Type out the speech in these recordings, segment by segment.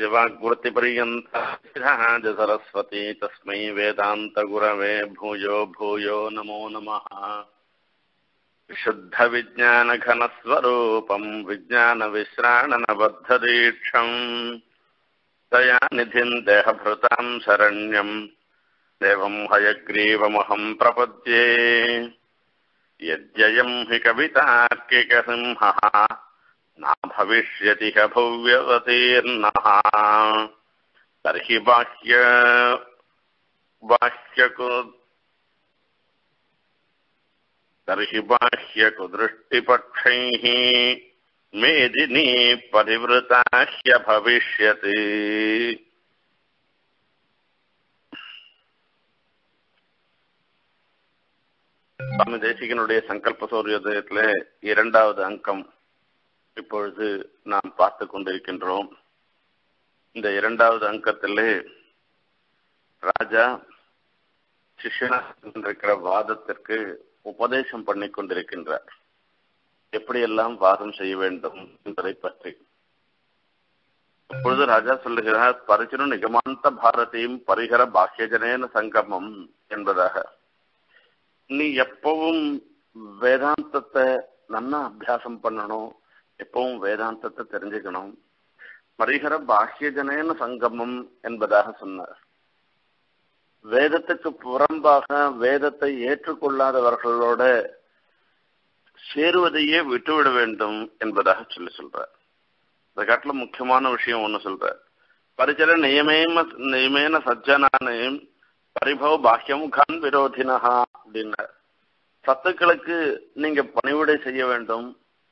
यस्य वाग्वृत्तिपर्यन्ताज सरस्वती तस्मै वेदान्तगुरवे भूयो भूयो नमो नमः विशुद्धविज्ञानघनस्वरूपम् विज्ञानविश्राणनबद्धदीक्षम् तया निधिम् देहभृताम् शरण्यम् देवम् हयग्रीवमहम् प्रपद्ये यद्ययम् हि कवितार्किकसिंहः न भविष्यति ह भव्यवतीर्णः तर्हि बाह्य बाह्यकु तर्हि बाह्यकुदृष्टिपक्षैः मेदिनी परिवृता ह्यभविष्यति சுவாமி தேசிகனுடைய சங்கல்ப சூரியோதயத்திலே இரண்டாவது அங்கம் இப்பொழுது நாம் பார்த்து கொண்டிருக்கின்றோம் இந்த இரண்டாவது அங்கத்திலே ராஜா சிஷ்யனாக இருக்கிற வாதத்திற்கு உபதேசம் பண்ணி கொண்டிருக்கின்றார் எப்படியெல்லாம் வாதம் செய்ய வேண்டும் என்பதை பற்றி அப்பொழுது ராஜா சொல்லுகிறார் பரிசுரு நிகமாந்த பாரதியும் பரிகர பாக்கியஜனேன சங்கமம் என்பதாக நீ எப்பவும் வேதாந்தத்தை நல்லா அபியாசம் பண்ணணும் எப்பவும் வேதாந்தத்தை தெரிஞ்சுக்கணும் பரிகர பாஹ்யஜனேன சங்கமம் என்பதாக சொன்னார் வேதத்துக்கு புறம்பாக வேதத்தை ஏற்றுக்கொள்ளாதவர்களோட சேருவதையே விட்டுவிட வேண்டும் என்பதாக சொல்லி சொல்றார் இந்த காட்டுல முக்கியமான விஷயம் ஒண்ணு சொல்ற பரிச்சர நியமேம நியமேன சஜ்ஜனானே பரிபவ பாக்கியமுகான் விரோதினஹா அப்படின்னார் சத்துக்களுக்கு நீங்க பணிவிடை செய்ய வேண்டும்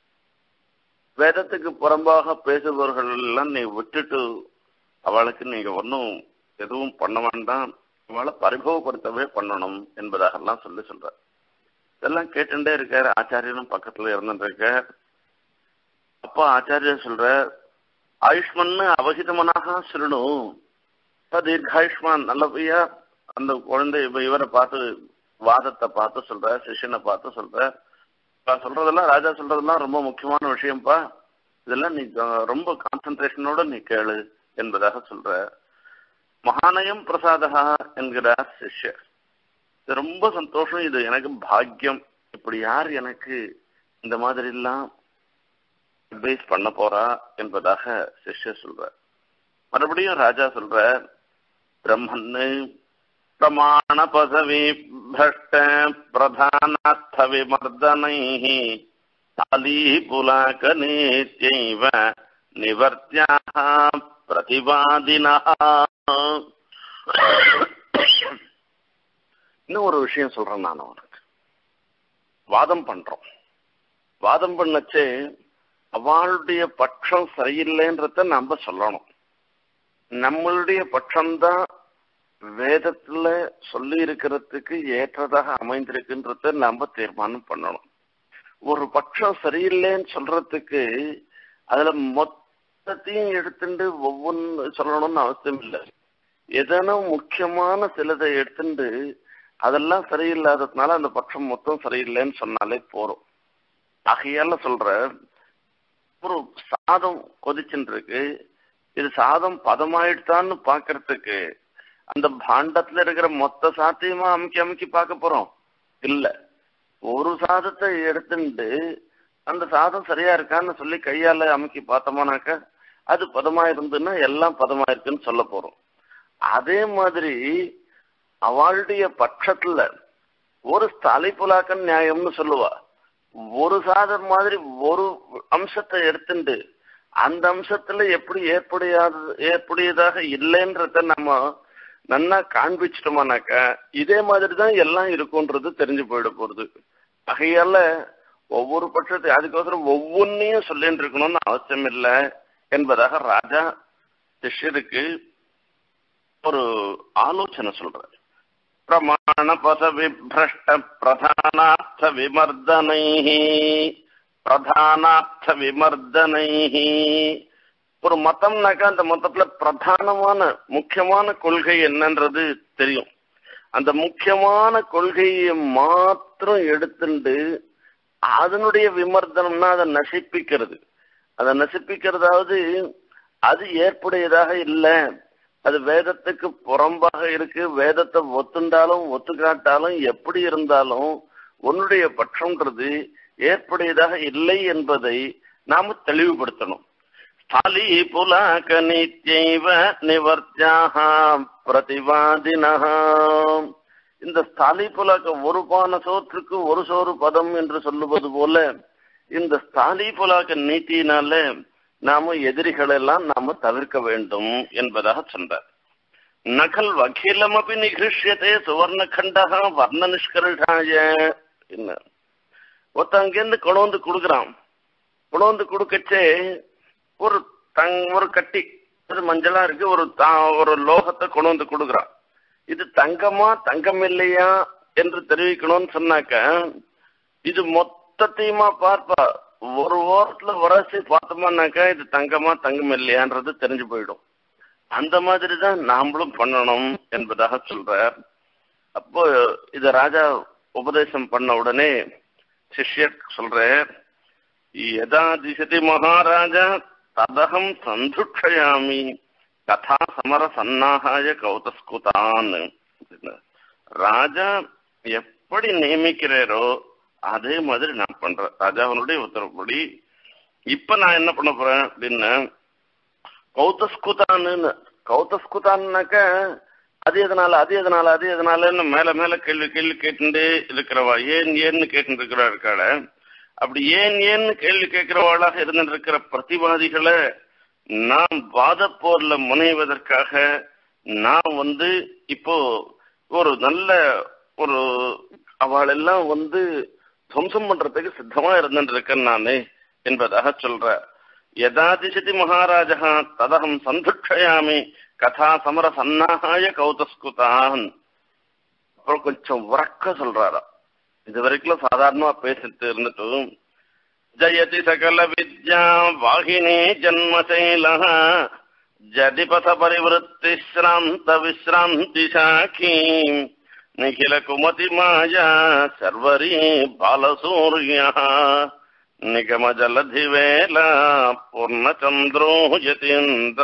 வேதத்துக்கு புறம்பாக பேசுபவர்கள் எல்லாம் நீ விட்டுட்டு அவளுக்கு நீங்க ஒன்றும் எதுவும் பண்ண வேண்டாம் அவளை பரிபவப்படுத்தவே பண்ணணும் என்பதாகலாம் சொல்லி சொல்ற இதெல்லாம் கேட்டுட்டே இருக்கார் ஆச்சாரியனும் பக்கத்துல இருந்துருக்கார் அப்பா ஆச்சாரியர் சொல்ற ஆயுஷ்மன்னு அவகிதமனாக சொல்லணும் தீர்காயுஷ்மான் நல்லபடியா அந்த குழந்தை இவரை பார்த்து வாதத்தை பார்த்து சொல்ற சிஷ்யனை பார்த்து சொல்ற சொல்றதெல்லாம் ராஜா சொல்றதெல்லாம் ரொம்ப முக்கியமான விஷயம்ப்பா இதெல்லாம் நீ ரொம்ப கான்சென்ட்ரேஷனோட நீ கேளு என்பதாக சொல்ற மகானயம் பிரசாதகா என்கிறார் சிஷ்யர் இது ரொம்ப சந்தோஷம் இது எனக்கு பாக்கியம் இப்படி யார் எனக்கு இந்த மாதிரி எல்லாம் அட்வைஸ் பண்ண போறா என்பதாக சிஷ்யர் சொல்ற மறுபடியும் ராஜா சொல்ற பிரம்மன்னு பிரமாண பதவி भ्रष्ट प्रधानार्थ विमर्दनैः तालीपुलाकनेत्यैव निवर्त्याः प्रतिवादिनः இன்னும் ஒரு விஷயம் சொல்றேன் நான் அவனுக்கு வாதம் பண்றோம் வாதம் பண்ணச்சே அவளுடைய பட்சம் சரியில்லைன்றத நம்ம சொல்லணும் நம்மளுடைய பட்சம்தான் வேதத்துல சொல்லி இருக்கிறதுக்கு ஏற்றதாக அமைந்திருக்குன்றத நாம தீர்மானம் பண்ணணும் ஒரு பட்சம் சரியில்லைன்னு சொல்றதுக்கு அதுல மொத்தத்தையும் எடுத்துட்டு ஒவ்வொன்று சொல்லணும்னு அவசியம் இல்லை ஏதேனும் முக்கியமான சிலதை எடுத்துட்டு அதெல்லாம் சரியில்லாததுனால அந்த பட்சம் மொத்தம் சரியில்லைன்னு சொன்னாலே போறோம் ஆகையால சொல்ற ஒரு சாதம் கொதிச்சுட்டு இருக்கு இது சாதம் பதமாயிடுதான்னு பாக்குறதுக்கு அந்த பாண்டத்துல இருக்கிற மொத்த சாத்தையுமா அமுக்கி அமுக்கி பார்க்க போறோம் இல்ல ஒரு சாதத்தை எடுத்துட்டு அந்த சாதம் சரியா இருக்கான்னு சொல்லி கையால அமுக்கி பார்த்தோமானாக்க அது பதமா இருந்துன்னா எல்லாம் பதமா இருக்குன்னு சொல்ல போறோம் அதே மாதிரி அவளுடைய பட்சத்துல ஒரு தலைப்புலாக்கன் நியாயம்னு சொல்லுவா ஒரு சாதம் மாதிரி ஒரு அம்சத்தை எடுத்துட்டு அந்த அம்சத்துல எப்படி ஏற்புடையாது ஏற்புடையதாக இல்லைன்றத நம்ம நன்னா காண்பிச்சிட்டோமானாக்கா இதே மாதிரி தான் எல்லாம் இருக்கும்ன்றது தெரிஞ்சு போயிட போறது ஆகையால ஒவ்வொரு பட்சத்தை அதுக்கோசரம் ஒவ்வொன்னையும் சொல்லிட்டு இருக்கணும்னு அவசியம் இல்லை என்பதாக ராஜா சிஷ்யருக்கு ஒரு ஆலோசனை சொல்றாரு பிரமாண பதவி பிரஷ்ட பிரதானார்த்த விமர்தனை பிரதானார்த்த விமர்தனை ஒரு மதம்னாக்கா அந்த மதத்துல பிரதானமான முக்கியமான கொள்கை என்னன்றது தெரியும் அந்த முக்கியமான கொள்கையை மாத்திரம் எடுத்துட்டு அதனுடைய விமர்தனம்னா அதை நசிப்பிக்கிறது அதை நசிப்பிக்கிறதாவது அது ஏற்புடையதாக இல்லை அது வேதத்துக்கு புறம்பாக இருக்கு வேதத்தை ஒத்துண்டாலும் ஒத்துக்காட்டாலும் எப்படி இருந்தாலும் உன்னுடைய பட்சம்ன்றது ஏற்புடையதாக இல்லை என்பதை நாம தெளிவுபடுத்தணும் ஸ்தாலி புலாக நித்யைவ நிவர்த்தியாக பிரதிவாதினஹ இந்த ஸ்தாலி புலாக்க ஒரு பான சோற்றுக்கு ஒரு சோறு பதம் என்று சொல்லுவது போல இந்த ஸ்தாலி புலாக்க நீட்டியினால நாம எதிரிகள் எல்லாம் நாம தவிர்க்க வேண்டும் என்பதாக சொன்னார் நகல் வக்கீலமபி நிகிருஷ்யத்தே சுவர்ண கண்டகா வர்ண நிஷ்கர்ஷாய என்ன ஒருத்த அங்கிருந்து கொண்டு வந்து கொடுக்குறான் கொண்டு வந்து கொடுக்கச்சே ஒரு தங் ஒரு கட்டி அது மஞ்சளா இருக்கு ஒரு தா- ஒரு லோகத்தை கொண்டு வந்து கொடுக்குறான் இது தங்கமா தங்கம் இல்லையா என்று தெரிவிக்கணும்னு சொன்னாக்க இது மொத்தத்தையுமா பார்ப்பா ஒரு ஓரத்துல உரசி பார்த்தோம்னாக்கா இது தங்கமா தங்கம் இல்லையான்றது தெரிஞ்சு போயிடும் அந்த மாதிரி தான் நாமளும் பண்ணணும் என்பதாக சொல்றார் அப்போ இத ராஜா உபதேசம் பண்ண உடனே சிஷ்யர் சொல்றார் யதா திசதி மகாராஜா ததகம் சந்துட்சயாமி கதா சமர சன்னாகாய கௌதஸ்குதான் ராஜா எப்படி நியமிக்கிறாரோ அதே மாதிரி நான் பண்றேன் ராஜாவனுடைய உத்தரவுப்படி இப்ப நான் என்ன பண்ண போறேன் அப்படின்னா கௌதஸ்குதான்னு கௌதஸ்குதான்னாக்க அது எதனால அது எதனால அது எதனாலன்னு மேல மேல கேள்வி கேள்வி கேட்டுட்டே இருக்கிறவா ஏன் ஏன்னு கேட்டு இருக்கிறா இருக்காள அப்படி ஏன் ஏன்னு கேள்வி கேட்கிறவாளாக இருந்திருக்கிற பிரதிவாதிகளை நாம் வாதப்போர்ல முனைவதற்காக நான் வந்து இப்போ ஒரு நல்ல ஒரு அவளெல்லாம் வந்து துவம்சம் பண்றதுக்கு சித்தமா இருந்துட்டு இருக்கேன் நானு என்பதாக சொல்ற யதாதிசதி மகாராஜா ததகம் சந்துட்சயாமி கதா சமர சன்னாகாய கௌதஸ்குதான் அப்புறம் கொஞ்சம் உறக்க சொல்றாரா இது வரைக்கும் சாதாரணமா பேசிட்டு இருந்துட்டு ஜயதி சகல வித்யா வாகினி ஜன்மசைல ஜதிபத பரிவருத்தி ஸ்ராந்த விஸ்ராந்தி சாக்கி நிகில குமதி மாயா சர்வரி பாலசூர்யா நிகம ஜலதி வேல பூர்ணச்சந்திரோ யதீந்திர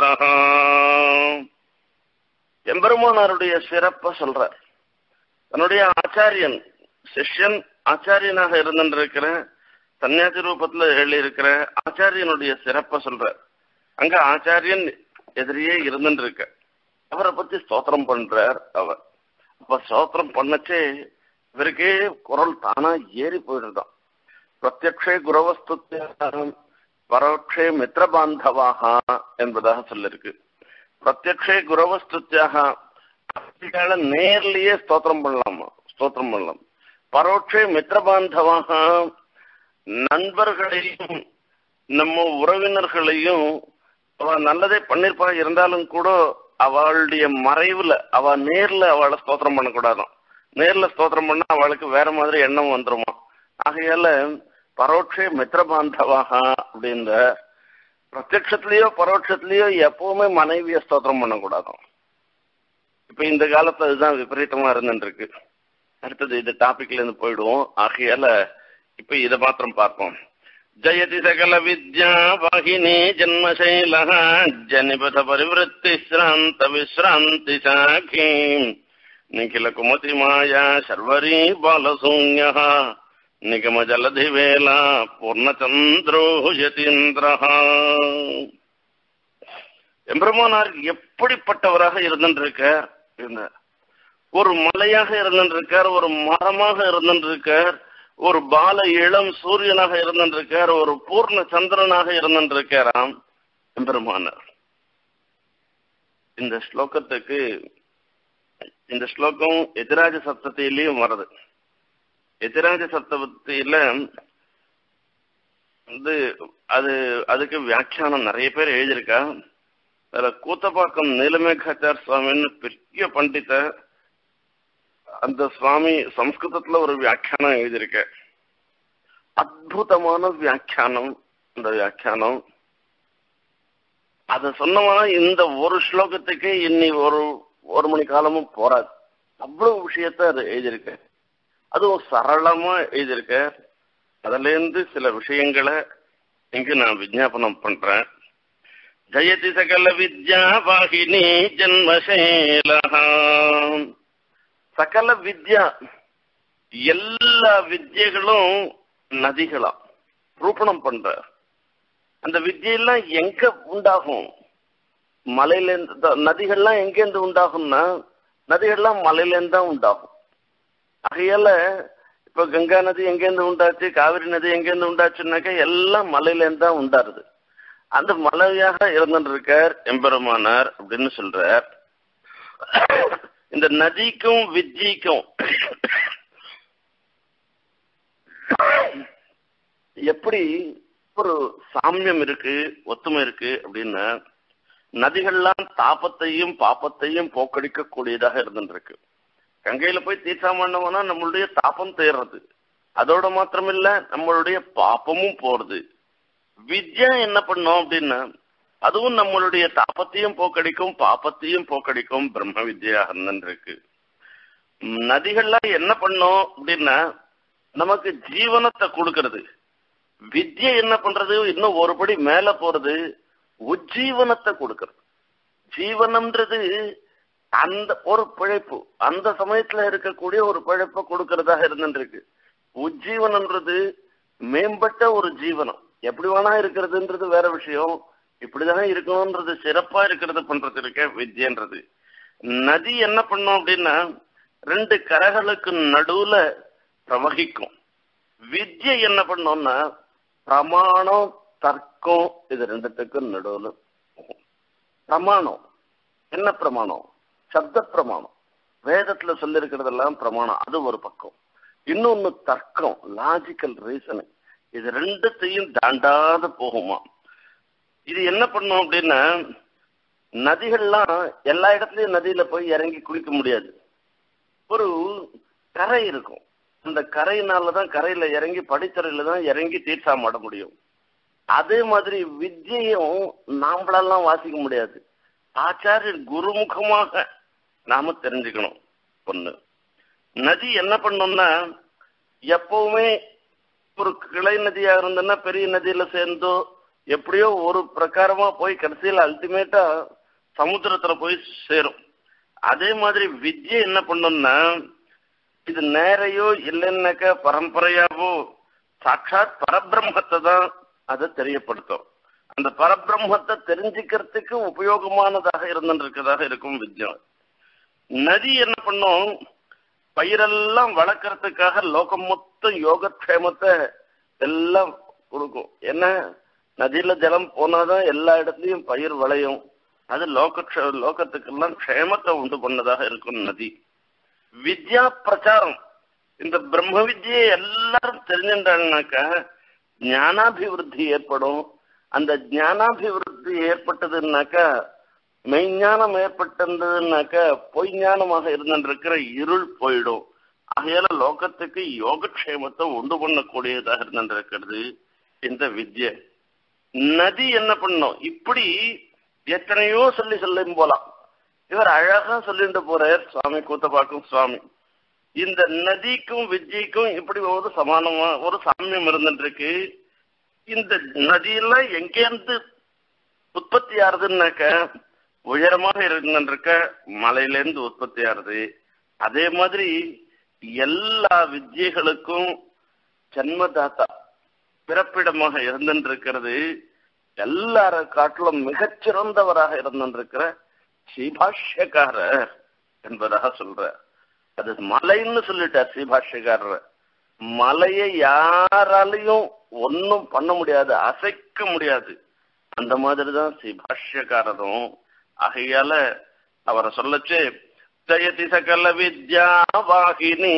எம்பெருமானாருடைய சிறப்ப சொல்றார் தன்னுடைய ஆச்சாரியன் சிஷ்யன் ஆச்சாரியனாக இருந்திருக்கிற சன்னியாசி ரூபத்துல எழுதியிருக்கிற ஆச்சாரியனுடைய சிறப்ப சொல்ற அங்க ஆச்சாரியன் எதிரியே இருந்துருக்க அவரை பத்தி ஸ்தோத்திரம் பண்றார் அவர் அப்ப ஸ்தோத்திரம் பண்ணச்சே இவருக்கே குரல் தானா ஏறி போயிடுதான் பிரத்யக்ஷே குரவஸ்துத்தியம் பரோட்சே மித்திர பாந்தவாக என்பதாக சொல்லிருக்கு பிரத்யக்ஷே குரவஸ்துத்தியாக நேர்லயே ஸ்தோத்திரம் பண்ணலாமா ஸ்தோத்திரம் பண்ணலாம் பரோட்சே மித்திர பாந்தவாக நண்பர்களையும் நம்ம உறவினர்களையும் அவ நல்லதே பண்ணிருப்பா இருந்தாலும் கூட அவளுடைய மறைவுல அவ நேர்ல அவளை ஸ்தோத்திரம் பண்ணக்கூடாதாம் நேர்ல ஸ்தோத்திரம் பண்ணா அவளுக்கு வேற மாதிரி எண்ணம் வந்துருமா ஆகையால பரோட்சே மித்திர பாந்தவாக அப்படின்ற பிரத்யட்சத்திலயோ பரோட்சத்திலயோ எப்பவுமே மனைவிய ஸ்தோத்திரம் பண்ணக்கூடாதாம் இப்ப இந்த காலத்துல அதுதான் விபரீதமா இருந்துட்டு இருக்கு அடுத்தது இந்த டாபிக்ல இருந்து போயிடுவோம் ஆகையால இப்ப இதை மாத்திரம் பார்ப்போம் ஜயதி சகல வித்யா வாகினி ஜன்மசைல ஜனிபத பரிவருத்தி ஸ்ராந்த விஸ்ராந்தி சாகி நிகில குமதி மாயா சர்வரி பாலசூன்ய நிகம ஜலதி வேலா பூர்ணச்சந்திரோ யதீந்திர எம்பெருமானார் எப்படிப்பட்டவராக இருந்திருக்க இருந்தார் ஒரு மலையாக இருந்திருக்கார் ஒரு மரமாக இருந்திருக்கார் ஒரு பால இளம் சூரியனாக இருந்திருக்கார் ஒரு பூர்ண சந்திரனாக இருந்திருக்காராம் எம்பெருமானார் இந்த ஸ்லோகத்துக்கு இந்த ஸ்லோகம் எதிராஜ சப்தத்திலையும் வருது எதிராஜ சப்தத்தில வந்து அது அதுக்கு வியாக்கியானம் நிறைய பேர் எழுதியிருக்கா அதுல கூத்தப்பாக்கம் நீலமேகாச்சார் சுவாமின்னு பெரிய பண்டிதர் அந்த சுவாமி சம்ஸ்கிருதத்துல ஒரு வியாக்கியானம் எழுதியிருக்க அற்புதமான வியாக்கியானம் அந்த வியாக்கியானம் அத சொன்னோம்னா இந்த ஒரு ஸ்லோகத்துக்கு இன்னி ஒரு ஒரு மணி காலமும் போறாது அவ்வளவு விஷயத்த அது எழுதியிருக்க அதுவும் சரளமா எழுதியிருக்க அதுல இருந்து சில விஷயங்களை இங்கு நான் விஞ்ஞாபனம் பண்றேன் ஜயதி சகல வித்யா வாகினி ஜன்மசேலஹா சகல வித்யா எல்லா வித்யகளும் நதிகளா ரூபணம் பண்ற அந்த வித்யெல்லாம் எங்க உண்டாகும் மலையில இருந்து நதிகள்லாம் எங்கேருந்து உண்டாகும்னா நதிகள்லாம் மலையிலேருந்து தான் உண்டாகும் ஆகையால இப்ப கங்கா நதி எங்கேருந்து உண்டாச்சு காவிரி நதி எங்கேருந்து உண்டாச்சுன்னாக்கா எல்லாம் மலையிலேருந்து தான் உண்டாருது அந்த மலையாக இருந்திருக்கார் எம்பெருமானார் அப்படின்னு சொல்றார் இந்த நதிக்கும் வித்யிக்கும் எப்படி ஒரு சாமியம் இருக்கு ஒத்துமை இருக்கு அப்படின்னா நதிகள்லாம் தாபத்தையும் பாப்பத்தையும் போக்கடிக்க கூடியதாக இருந்துருக்கு கங்கையில போய் தீர்த்தாமண்ணவனா நம்மளுடைய தாபம் தேர்றது அதோட மாத்திரமில்ல நம்மளுடைய பாப்பமும் போறது வித்யா என்ன பண்ணோம் அப்படின்னா அதுவும் நம்மளுடைய தாபத்தையும் போக்கடிக்கும் பாப்பத்தையும் போக்கடிக்கும் பிரம்ம வித்யாக இருந்துருக்கு நதிகள்லாம் என்ன பண்ணோம் அப்படின்னா நமக்கு ஜீவனத்தை கொடுக்கறது வித்யை என்ன பண்றது இன்னும் ஒருபடி மேல போறது உஜ்ஜீவனத்தை கொடுக்கறது ஜீவனம்ன்றது அந்த ஒரு பிழைப்பு அந்த சமயத்துல இருக்கக்கூடிய ஒரு பிழைப்பை கொடுக்கறதாக இருந்துருக்கு உஜ்ஜீவனம்ன்றது மேம்பட்ட ஒரு ஜீவனம் எப்படி வேணா இருக்கிறதுன்றது வேற விஷயம் இப்படிதானே இருக்கணும்ன்றது சிறப்பா இருக்கிறது பண்றது இருக்க வித்யன்றது நதி என்ன பண்ணும் அப்படின்னா ரெண்டு கரைகளுக்கு நடுவுல பிரவகிக்கும் வித்யை என்ன பண்ணோம்னா பிரமாணம் தர்க்கம் இது ரெண்டுத்துக்கும் நடுவுல போகும் பிரமாணம் என்ன பிரமாணம் சப்த பிரமாணம் வேதத்துல சொல்லிருக்கிறதெல்லாம் பிரமாணம் அது ஒரு பக்கம் இன்னொன்னு தர்க்கம் லாஜிக்கல் ரீசனிங் இது ரெண்டுத்தையும் தாண்டாத போகுமா இது என்ன பண்ணும் அப்படின்னா நதிகள்லாம் எல்லா இடத்துலயும் நதியில போய் இறங்கி குளிக்க முடியாது ஒரு கரை இருக்கும் அந்த கரையினாலதான் கரையில இறங்கி படித்தரையில தான் இறங்கி தீர்த்தாமாட முடியும் அதே மாதிரி வித்தியையும் நாம்பளெல்லாம் வாசிக்க முடியாது ஆச்சாரியர் குருமுகமாக நாம தெரிஞ்சுக்கணும் ஒண்ணு நதி என்ன பண்ணோம்னா எப்பவுமே ஒரு கிளை நதியா இருந்ததுன்னா பெரிய நதியில சேர்ந்தோ எப்படியோ ஒரு பிரகாரமா போய் கடைசியில அல்டிமேட்டா சமுத்திரத்துல போய் சேரும் அதே மாதிரி வித்யை என்ன பண்ணோம்னா இது நேரையோ இல்லைன்னாக்கா பரம்பரையாவோ சாட்சாத் பரபிரம்மத்தை தான் அதை தெரியப்படுத்தும் அந்த பரபிரம்மத்தை தெரிஞ்சுக்கிறதுக்கு உபயோகமானதாக இருந்துருக்கதாக இருக்கும் வித்யம் நதி என்ன பண்ணும் பயிரெல்லாம் வளர்க்கறதுக்காக லோகம் மொத்தம் யோகக்ஷேமத்தை எல்லாம் கொடுக்கும் என்ன நதியில ஜலம் போனாதான் எல்லா இடத்துலயும் பயிர் விளையும் அது லோக லோகத்துக்கெல்லாம் க்ஷேமத்தை உண்டு பண்ணதாக இருக்கும் நதி வித்யா பிரச்சாரம் இந்த பிரம்ம வித்யை எல்லாரும் தெரிஞ்சுட்டாங்கனாக்கா ஞானாபிவிருத்தி ஏற்படும் அந்த ஞானாபிவிருத்தி ஏற்பட்டதுன்னாக்கா மெய்ஞானம் ஏற்பட்டிருந்ததுன்னாக்கா பொய் ஞானமாக இருந்திருக்கிற இருள் போயிடும் ஆகையால லோகத்துக்கு யோகக்ஷேமத்தை உண்டு பண்ணக்கூடியதாக இருந்திருக்கிறது இந்த வித்யை நதி என்ன பண்ணும் இப்படி எத்தனையோ சொல்லி சொல்லும் போலாம் இவர் அழகா சொல்லிட்டு போறார் சுவாமி கூத்தப்பாக்கும் சுவாமி இந்த நதிக்கும் வித்யைக்கும் இப்படி ஒரு சமானமா ஒரு சாமியம் இருந்துட்டு இருக்கு இந்த நதியெல்லாம் எங்கேருந்து உற்பத்தி ஆறுதுன்னாக்க உயரமாக இருந்துருக்க மலையிலேருந்து உற்பத்தி ஆறுது அதே மாதிரி எல்லா வித்யைகளுக்கும் ஜன்மதாத்தா பிறப்பிடமாக இருந்திருக்கிறது எல்லார காட்டிலும் மிகச்சிறந்தவராக இருந்திருக்கிற ஸ்ரீபாஷ்யக்காரர் என்பதாக சொல்ற அது மலைன்னு சொல்லிட்டார் ஸ்ரீபாஷ்யக்காரர் மலையை யாராலையும் ஒன்னும் பண்ண முடியாது அசைக்க முடியாது அந்த மாதிரிதான் ஸ்ரீபாஷ்யக்காரரும் ஆகையால அவரை சொல்லச்சு ஜயதி சகல வித்யா வாகினி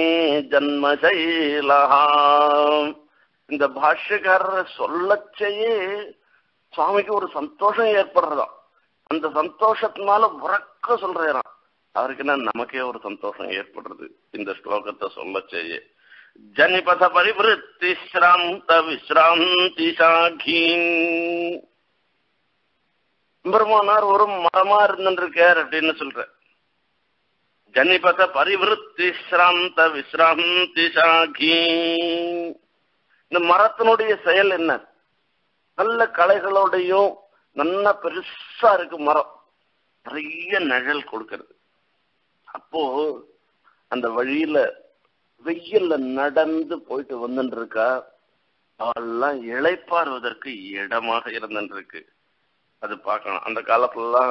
ஜன்மசைலஹா இந்த பாஷ்யக்காரரை சொல்லச்சேயே சுவாமிக்கு ஒரு சந்தோஷம் ஏற்படுறதாம் அந்த சந்தோஷத்தினால உறக்க சொல்றாராம் அவருக்கு என்ன நமக்கே ஒரு சந்தோஷம் ஏற்படுறது இந்த ஸ்லோகத்தை சொல்லச்சேயே ஜனிபத பரிவிருத்தி ஸ்ராந்த விஸ்ராந்தி சாகீன் பெருமானார் ஒரு மரமா இருந்திருக்கார் அப்படின்னு சொல்ற ஜனிபத பரிவிருத்தி ஸ்ராந்த விஸ்ராந்தி சாகி இந்த மரத்தினுடைய செயல் என்ன நல்ல கலைகளோடையும் நல்லா பெருசா இருக்கு மரம் நிறைய நிழல் கொடுக்கறது அப்போ அந்த வழியில வெயில்ல நடந்து போயிட்டு வந்துட்டு இருக்கா அவெல்லாம் இளைப்பாறுவதற்கு இடமாக இருந்துருக்கு அது பார்க்கணும் அந்த காலத்துலலாம்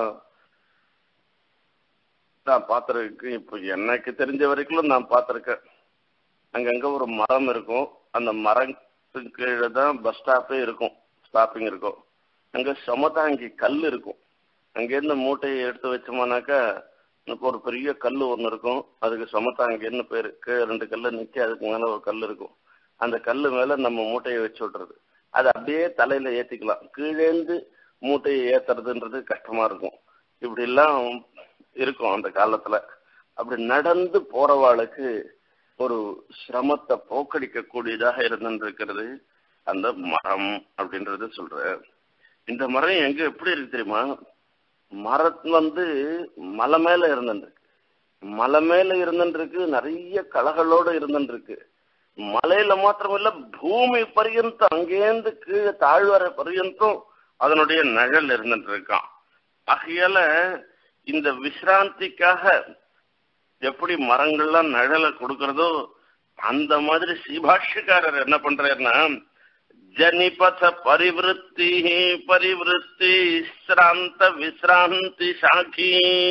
நான் பார்த்துருக்கேன் இப்போ எனக்கு தெரிஞ்ச வரைக்கும் நான் பார்த்துருக்கேன் அங்கங்க ஒரு மரம் இருக்கும் அந்த மரத்துக்கு கீழே தான் பஸ் ஸ்டாப்பே இருக்கும் ஸ்டாப்பிங் இருக்கும் அங்க சமதாங்கி கல் இருக்கும் அங்கேருந்து மூட்டையை எடுத்து வச்சோம்னாக்கா இப்போ ஒரு பெரிய கல் ஒன்று இருக்கும் அதுக்கு சமத்தாங்கின்னு பேரு கீழே ரெண்டு கல்லு நிற்க அதுக்கு மேலே ஒரு கல் இருக்கும் அந்த கல் மேல நம்ம மூட்டையை வச்சு விட்றது அது அப்படியே தலையில ஏத்திக்கலாம் கீழேந்து மூட்டையை ஏத்துறதுன்றது கஷ்டமா இருக்கும் இப்படி எல்லாம் இருக்கும் அந்த காலத்துல அப்படி நடந்து போறவாளுக்கு ஒரு சிரமத்தை போக்கடிக்க கூடியதாக இருந்திருக்கிறது அந்த மரம் அப்படின்றது சொல்ற இந்த மரம் எங்க எப்படி இருக்கு தெரியுமா மரம் வந்து மலை மேல இருந்துருக்கு மலை மேல இருந்துருக்கு நிறைய களைகளோட இருந்துருக்கு மலையில மாத்திரமில்ல பூமி பரியந்தம் அங்கேருந்து கீழே தாழ்வரை பரியந்தம் அதனுடைய நிழல் இருந்துட்டு இருக்கான் ஆகையால இந்த விசிராந்திக்காக எப்படி மரங்கள்லாம் நிழலை கொடுக்கறதோ அந்த மாதிரி ஸ்ரீபாஷ்யக்காரர் என்ன பண்றாருன்னா ஜனிபத பரிவிருத்தி பரிவிருத்தி சிராந்த விசிராந்தி சாகி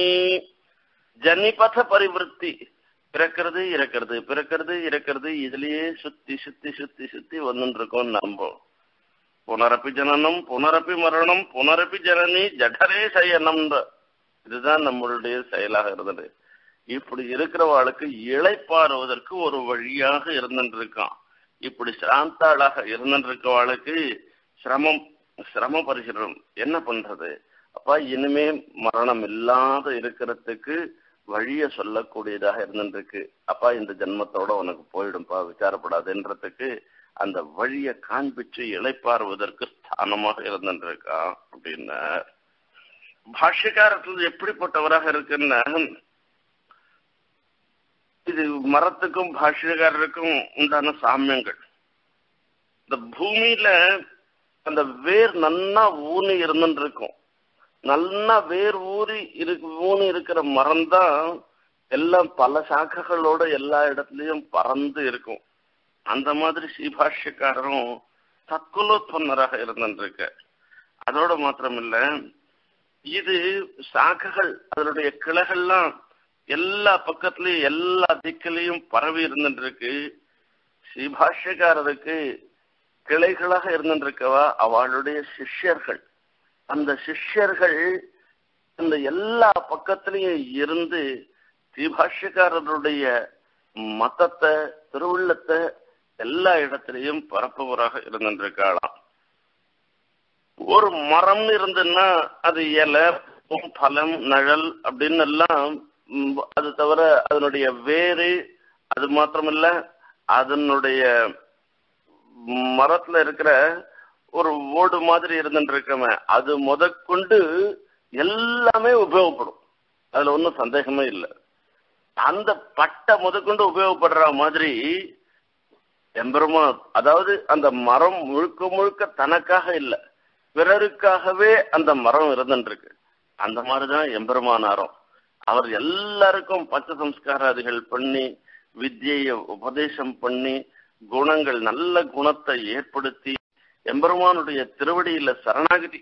ஜனிபத பரிவிருத்தி பிறக்கிறது இறக்கிறது பிறக்கிறது இறக்கிறது இதுலயே சுத்தி சுத்தி சுத்தி சுத்தி வந்துட்டு இருக்கோம் நம்ப புனரப்பி ஜனனம் புனரப்பி மரணம் புனரப்பி ஜனனி ஜடரே சயனம்ன்ற இதுதான் நம்மளுடைய செயலாக இருந்தது இப்படி இருக்கிறவாளுக்கு இழைப்பாறுவதற்கு ஒரு வழியாக இருந்துட்டு இருக்கான் இப்படி சிராந்தாளாக இருந்துட்டு இருக்கவாளுக்கு சிரமம் சிரம பரிசுரம் என்ன பண்றது அப்பா இனிமே மரணம் இல்லாத இருக்கிறதுக்கு வழிய சொல்லக்கூடியதாக இருந்துருக்கு அப்பா இந்த ஜென்மத்தோட உனக்கு போயிடும்பா விசாரப்படாதுன்றதுக்கு அந்த வழிய காண்பிச்சு இழைப்பாறுவதற்கு ஸ்தானமாக இருந்துருக்கா அப்படின்னா பாஷ்யக்காரத்தில் எப்படிப்பட்டவராக இருக்குன்னா இது மரத்துக்கும் பாஷ்யக்காரருக்கும் உண்டான சாமியங்கள் இந்த பூமியில அந்த வேர் நன்னா ஊனி இருந்துட்டு இருக்கும் நல்லா வேர் ஊறி இருக்கு ஊனி இருக்கிற மரம் தான் எல்லாம் பல சாக்கைகளோட எல்லா இடத்துலயும் பறந்து இருக்கும் அந்த மாதிரி ஸ்ரீபாஷ்யக்காரரும் தற்கொலோத்பன்னராக இருந்துருக்க அதோட மாத்திரமில்ல இது சாக்கைகள் அதனுடைய கிளைகள்லாம் எல்லா பக்கத்துலயும் எல்லா திக்கிலையும் பரவி இருந்துட்டு இருக்கு ஸ்ரீபாஷ்யக்காரருக்கு கிளைகளாக இருந்துருக்கவா அவளுடைய சிஷ்யர்கள் அந்த சிஷ்யர்கள் அந்த எல்லா பக்கத்திலையும் இருந்து ஸ்ரீபாஷ்யக்காரருடைய மதத்தை திருவுள்ளத்தை எல்லா இடத்திலையும் பரப்புவராக இருந்துருக்காளாம் ஒரு மரம் இருந்துன்னா அது இலை பழம் நிழல் அப்படின்னு எல்லாம் அது தவிர அதனுடைய வேறு அது மாத்திரமில்ல அதனுடைய மரத்துல இருக்கிற ஒரு ஓடு மாதிரி இருந்துட்டு இருக்கமே அது முதற்கொண்டு எல்லாமே உபயோகப்படும் அதுல ஒன்றும் சந்தேகமே இல்லை அந்த பட்டை முதற்கொண்டு உபயோகப்படுற மாதிரி எம்பெருமா அதாவது அந்த மரம் முழுக்க முழுக்க தனக்காக இல்லை பிறருக்காகவே அந்த மரம் இருந்துருக்கு அந்த மாதிரிதான் எம்பெருமானாரம் அவர் எல்லாருக்கும் பச்ச சம்ஸ்காராதிகள் பண்ணி வித்தியை உபதேசம் பண்ணி குணங்கள் நல்ல குணத்தை ஏற்படுத்தி எம்பெருமானுடைய திருவடியில சரணாகதி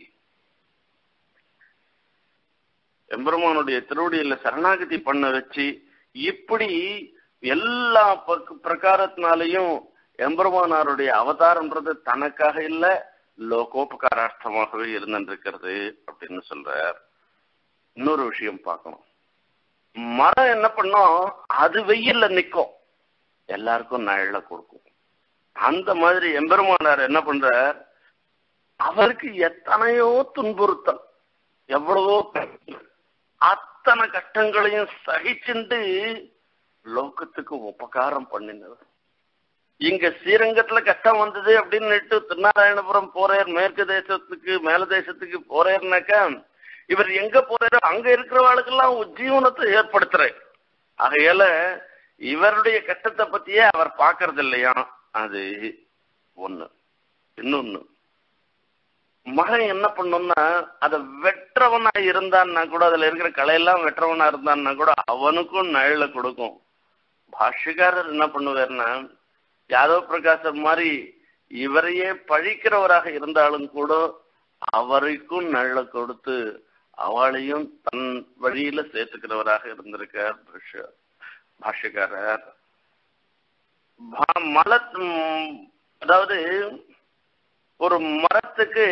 எம்பெருமானுடைய திருவடியில சரணாகதி பண்ண வச்சு இப்படி எல்லா பிரகாரத்தினாலையும் எம்பெருமானாருடைய அவதாரம்ன்றது தனக்காக இல்ல லோகோபகாரார்த்தமாகவே இருந்திருக்கிறது அப்படின்னு சொல்றார் இன்னொரு விஷயம் பார்க்கணும் மரம் என்ன பண்ணும் அது வெயில்ல நிக்கும் எல்லாருக்கும் நிழல கொடுக்கும் அந்த மாதிரி எம்பெருமானார் என்ன பண்றார் அவருக்கு எத்தனையோ துன்புறுத்தல் எவ்வளவோ அத்தனை கஷ்டங்களையும் சகிச்சுண்டு லோகத்துக்கு உபகாரம் பண்ணினவர் இங்க ஸ்ரீரங்கத்துல கஷ்டம் வந்தது அப்படின்னுட்டு திருநாராயணபுரம் போறார் மேற்கு தேசத்துக்கு மேல தேசத்துக்கு போறாருனாக்கா இவர் எங்க போறாரோ அங்க இருக்கிறவாளுக்கெல்லாம் உஜ்ஜீவனத்தை ஏற்படுத்துறாரு ஆகையால இவருடைய கட்டத்தை பத்தியே அவர் பாக்குறது இல்லையா அது ஒண்ணு இன்னொன்னு மகன் என்ன பண்ணும்னா அதை வெற்றவனா இருந்தான்னா கூட அதுல இருக்கிற கலையெல்லாம் வெற்றவனா இருந்தான்னா கூட அவனுக்கும் நிழல கொடுக்கும் பாஷ்யக்காரர் என்ன பண்ணுவார்னா யாதவ் பிரகாசர் மாதிரி இவரையே பழிக்கிறவராக இருந்தாலும் கூட அவருக்கும் நிழல கொடுத்து அவளையும் தன் வழியில சேர்த்துக்கிறவராக இருந்திருக்கார் பாஷ்ய- பாஷ்யக்காரர் பா- மல ம், அதாவது ஒரு மரத்துக்கு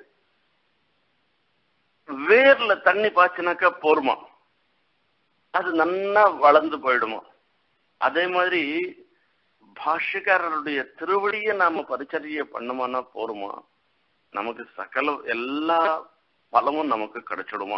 வேர்ல தண்ணி பாய்ச்சினாக்கா போருமா அது நன்னா வளர்ந்து போயிடுமா அதே மாதிரி பாஷ்யக்காரருடைய திருவடியை நாம பரிச்சரிய பண்ணோமானா போருமா நமக்கு சகல எல்லா பலமும் நமக்கு கிடைச்சிடுமா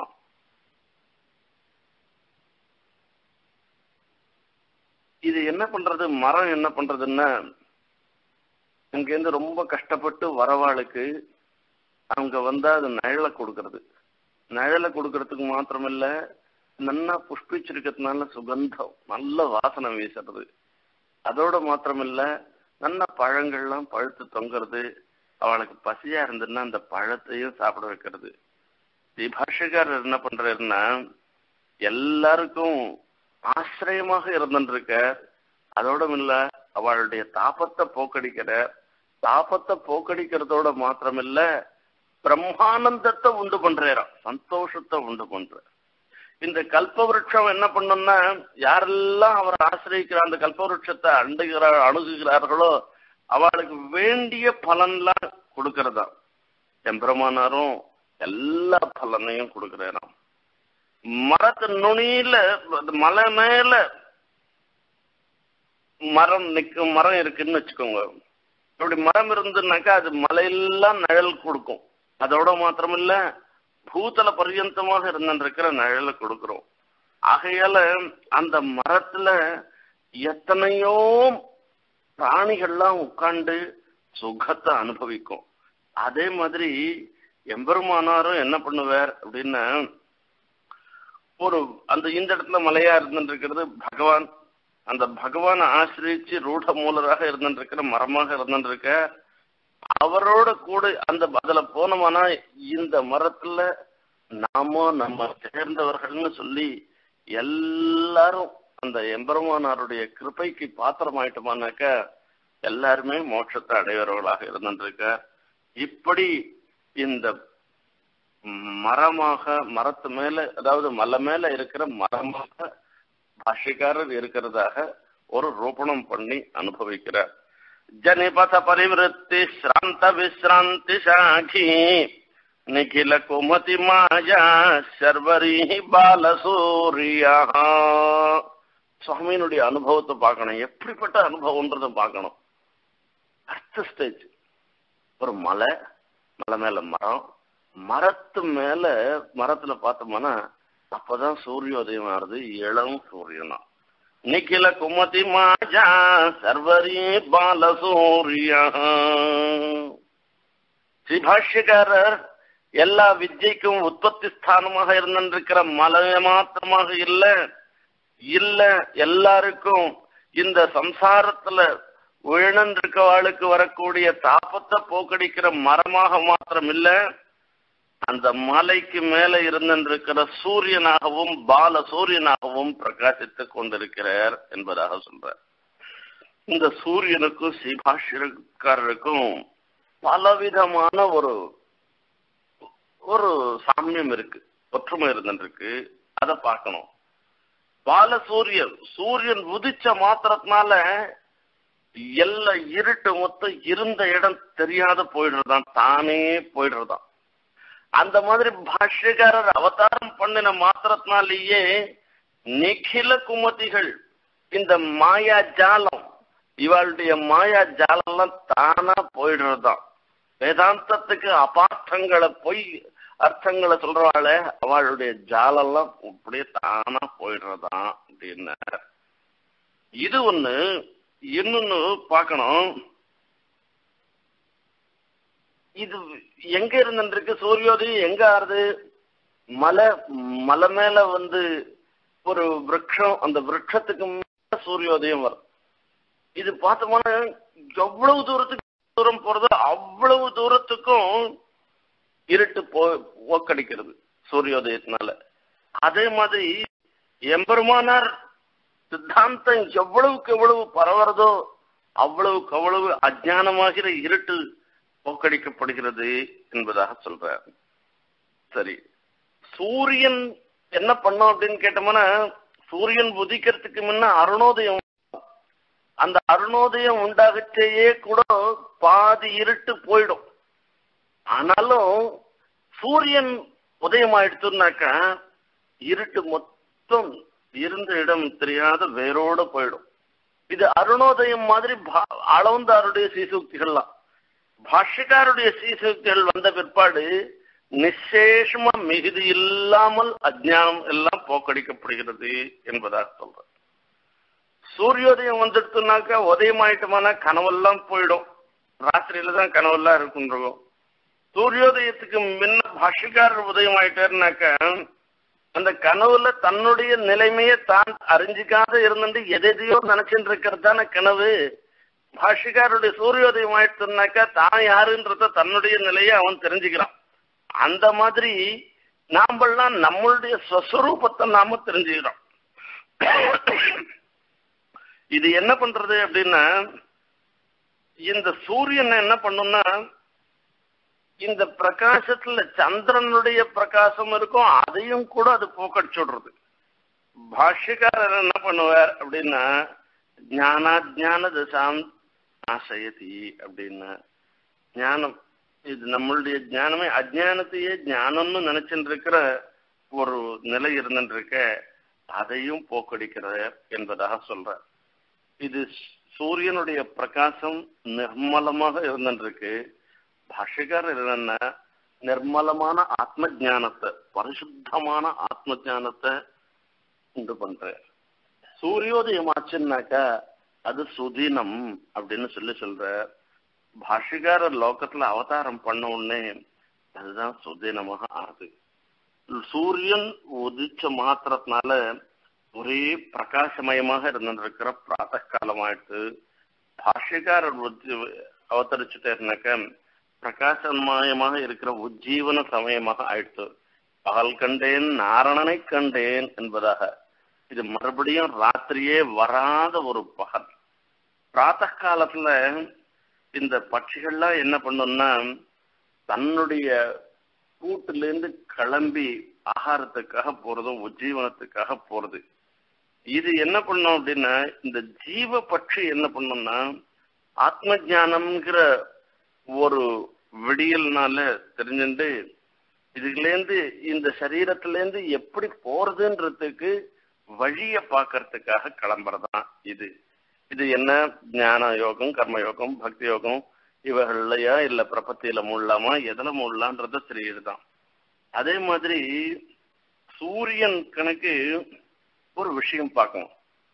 இது என்ன பண்றது மரம் என்ன பண்றதுன்னா இங்கேருந்து ரொம்ப கஷ்டப்பட்டு வரவாளுக்கு அவங்க வந்தா அது நிழலை கொடுக்கறது நிழலை கொடுக்கறதுக்கு மாத்திரமில்ல நல்லா புஷ்பிச்சிருக்கிறதுனால சுகந்தம் நல்ல வாசனை வீசுறது அதோட மாத்திரமில்ல நல்ல பழங்கள்லாம் பழுத்து தொங்குறது அவளுக்கு பசியா இருந்ததுன்னா அந்த பழத்தையும் சாப்பிட வைக்கிறது பாஷக்காரர் என்ன பண்றாருன்னா எல்லாருக்கும் ஆசிரியமாக இருந்துருக்க அதோட இல்ல அவளுடைய தாபத்தை போக்கடிக்கிற தாபத்தை போக்கடிக்கிறதோட மாத்திரமில்ல பிரம்மானந்தத்தை உண்டு பண்றாராம் சந்தோஷத்தை உண்டு பண்ற இந்த கல்பவருஷம் என்ன பண்ணும்னா யாரெல்லாம் அவர் ஆசிரியக்கிற அந்த கல்பவருஷத்தை அண்டுகிறார் அணுகுகிறார்களோ அவளுக்கு வேண்டிய பலன்லாம் கொடுக்கறதா எம்பெருமானாரும் எல்லா பலனையும் கொடுக்கிறாராம் மரத்து நுனியில அது மலை மேல மரம் நிக்க மரம் இருக்குன்னு வச்சுக்கோங்க அப்படி மரம் இருந்துனாக்கா அது மலையெல்லாம் நிழல் கொடுக்கும் அதோட மாத்திரமில்ல பூதல பர்யந்தமாக இருந்திருக்கிற நிழலை கொடுக்கிறோம் ஆகையால அந்த மரத்துல எத்தனையோ பிராணிகள்லாம் உட்கார்ந்து சுகத்தை அனுபவிக்கும் அதே மாதிரி எம்பெருமானாரும் என்ன பண்ணுவார் அப்படின்னா ஒரு அந்த இந்த இடத்துல மலையா இருந்துருக்கிறது பகவான் அந்த பகவானை ஆசிரியிச்சு ரூட மூலராக இருந்துருக்கிற மரமாக இருந்துருக்க அவரோட கூட அந்த அதுல போனோம்னா இந்த மரத்துல நாம நம்ம சேர்ந்தவர்கள்னு சொல்லி எல்லாரும் அந்த எம்பெருமானாருடைய கிருபைக்கு பாத்திரமாயிட்டோமானாக்க எல்லாருமே மோட்சத்தை அடைவர்களாக இருந்துருக்க இப்படி இந்த மரமாக மரத்து மேல அதாவது மலை மேல இருக்கிற மரமாக பாஷ்யக்காரர் இருக்கிறதாக ஒரு ரூபணம் பண்ணி அனுபவிக்கிறார் ஜனிபத பரிவிருத்தி ஸ்ராந்த விஸ்ராந்தி சாகி நிகில குமதி மாயா சர்வரி பாலசூரியா சுவாமியினுடைய அனுபவத்தை பார்க்கணும் எப்படிப்பட்ட அனுபவம்ன்றத பார்க்கணும் அடுத்த ஸ்டேஜ் ஒரு மலை மலை மேல மரம் மரத்து மேல மரத்துல பார்த்தோம்னா அப்பதான் சூரியோதயம் ஆறுது இளம் சூரியனா நிக்கில குமதி மாஜா சர்வரி பாலசூரியா ஸ்ரீபாஷ்யக்காரர் எல்லா வித்யைக்கும் உற்பத்தி ஸ்தானமாக இருந்திருக்கிற மலைய மாத்திரமாக இல்ல இல்ல எல்லாருக்கும் இந்த சம்சாரத்துல விழுந்திருக்கவாளுக்கு வரக்கூடிய தாபத்தை போக்கடிக்கிற மரமாக மாத்திரம் இல்ல அந்த மலைக்கு மேல இருந்திருக்கிற சூரியனாகவும் பால சூரியனாகவும் பிரகாசித்துக் கொண்டிருக்கிறார் என்பதாக சொல்றார் இந்த சூரியனுக்கும் ஸ்ரீபாஷ்யக்காரருக்கும் பலவிதமான ஒரு ஒரு சாமியம் இருக்கு ஒற்றுமை இருந்துருக்கு அதை பார்க்கணும் பால சூரியன் சூரியன் உதிச்ச மாத்திரத்தினால எல்லா இருட்டு மொத்தம் இருந்த இடம் தெரியாத போயிடுறதான் தானே போயிடுறதான் அந்த மாதிரி பாஷ்யக்காரர் அவதாரம் பண்ணின மாத்திரத்தினாலேயே நிகில குமதிகள் இந்த மாயா ஜாலம் இவளுடைய மாயா ஜாலம்லாம் தானா போயிடுறதுதான் வேதாந்தத்துக்கு அபார்த்தங்களை பொய் அர்த்தங்களை சொல்றவாள அவளுடைய ஜாலெல்லாம் அப்படியே தானா போயிடுறதான் அப்படின்னு இது ஒண்ணு இன்னொன்னு பார்க்கணும் இது எங்க இருந்துருக்கு சூரியோதயம் எங்க ஆறுது மலை மலை மேல வந்து ஒரு விரக்ஷம் அந்த விரக்ஷத்துக்கு மேல சூரியோதயம் வரும் இது பார்த்தோம்னா எவ்வளவு தூரத்துக்கு தூரம் போறதோ அவ்வளவு தூரத்துக்கும் இருட்டு போ போக்கடிக்கிறது சூரியோதயத்தினால அதே மாதிரி எம்பெருமானார் சித்தாந்தம் எவ்வளவுக்கு எவ்வளவு பரவுறதோ அவ்வளவுக்கு அவ்வளவு அஜானமாகிற இருட்டு போக்கடிக்கப்படுகிறது என்பதாக சொல்றார் சரி சூரியன் என்ன பண்ணோம் அப்படின்னு கேட்டோம்னா சூரியன் உதிக்கிறதுக்கு முன்ன அருணோதயம் அந்த அருணோதயம் உண்டாகச்சேயே கூட பாதி இருட்டு போயிடும் ஆனாலும் சூரியன் உதயம் ஆயிடுச்சுனாக்கா இருட்டு மொத்தம் இருந்த இடம் தெரியாத வேரோட போயிடும் இது அருணோதயம் மாதிரி அளவந்தாருடைய சீசூக்திகள்லாம் பாஷ்யக்காருடைய சீசூக்திகள் வந்த பிற்பாடு நிசேஷமா மிகுதி இல்லாமல் அஜ்ஞானம் எல்லாம் போக்கடிக்கப்படுகிறது என்பதாக சொல்ற சூரியோதயம் வந்துடுத்துனாக்கா உதயம் ஆயிட்டோமானா கனவெல்லாம் போயிடும் ராத்திரியில தான் கனவெல்லாம் இருக்குன்றோம் சூரியோதயத்துக்கு முன்ன பாஷ்யக்காரர் உதயம் ஆயிட்டாருனாக்கா அந்த கனவுல தன்னுடைய நிலைமையை தான் அறிஞ்சிக்காத இருந்துட்டு எதையோ நினைச்சுட்டு இருக்கிறது தானே கனவு பாஷிகாருடைய சூரியோதயம் ஆயிடுச்சுனாக்கா தான் யாருன்றத தன்னுடைய நிலையை அவன் தெரிஞ்சுக்கிறான் அந்த மாதிரி நாமெல்லாம் நம்மளுடைய ஸ்வஸ்வரூபத்தை நாம தெரிஞ்சுக்கிறோம் இது என்ன பண்றது அப்படின்னா இந்த சூரியன் என்ன பண்ணும்னா இந்த பிரகாசத்துல சந்திரனுடைய பிரகாசம் இருக்கும் அதையும் கூட அது போக்கடிச்சு விடுறது பாஷ்யக்காரர் என்ன பண்ணுவார் அப்படின்னா ஞானாஜான தசாம் ஆசயதி அப்படின்னா ஞானம் இது நம்மளுடைய ஞானமே அஜானத்தையே ஞானம்னு நினைச்சுட்டு இருக்கிற ஒரு நிலை இருந்துட்டு இருக்க அதையும் போக்கடிக்கிற என்பதாக சொல்ற இது சூரியனுடைய பிரகாசம் நிர்மலமாக இருந்துட்டு இருக்கு பாஷ்யக்காரர் என்னன்னா நிர்மலமான ஆத்ம ஜானத்தை பரிசுத்தமான ஆத்ம ஜானத்தை உண்டு பண்ற சூரியோதயம் ஆச்சுன்னாக்கா அது சுதீனம் அப்படின்னு சொல்லி சொல்ற பாஷ்யக்காரர் லோகத்துல அவதாரம் பண்ண உடனே அதுதான் சுதீனமாக ஆகுது சூரியன் உதிச்ச மாத்திரத்தினால ஒரே பிரகாசமயமாக இருந்திருக்கிற பிராத்த காலமாயிட்டு பாஷ்யக்காரர் அவதரிச்சுட்டாருனாக்க பிரகாசமயமாக இருக்கிற உஜ்ஜீவன சமயமாக ஆயிடுச்சு பகல் கண்டேன் நாரணனை கண்டேன் என்பதாக இது மறுபடியும் ராத்திரியே வராத ஒரு பகல் பிராத்த காலத்துல இந்த பட்சிகள்லாம் என்ன பண்ணும்னா தன்னுடைய கூட்டிலேருந்து கிளம்பி ஆகாரத்துக்காக போறதும் உஜ்ஜீவனத்துக்காக போறது இது என்ன பண்ணும் அப்படின்னா இந்த ஜீவ பட்சி என்ன பண்ணும்னா ஆத்ம ஜானம்ங்கிற ஒரு விடியல்னால தெரிஞ்சுட்டு இதுலேருந்து இந்த சரீரத்திலேருந்து எப்படி போறதுன்றதுக்கு வழிய பாக்கிறதுக்காக கிளம்புறதான் இது இது என்ன ஞான யோகம் கர்ம யோகம் பக்தி யோகம் இவர்களையா இல்ல பிரபத்தியில மூடலாமா எதுல மூடலான்றத தெரியுதுதான் அதே மாதிரி சூரியன் கணக்கு ஒரு விஷயம் பார்க்கணும்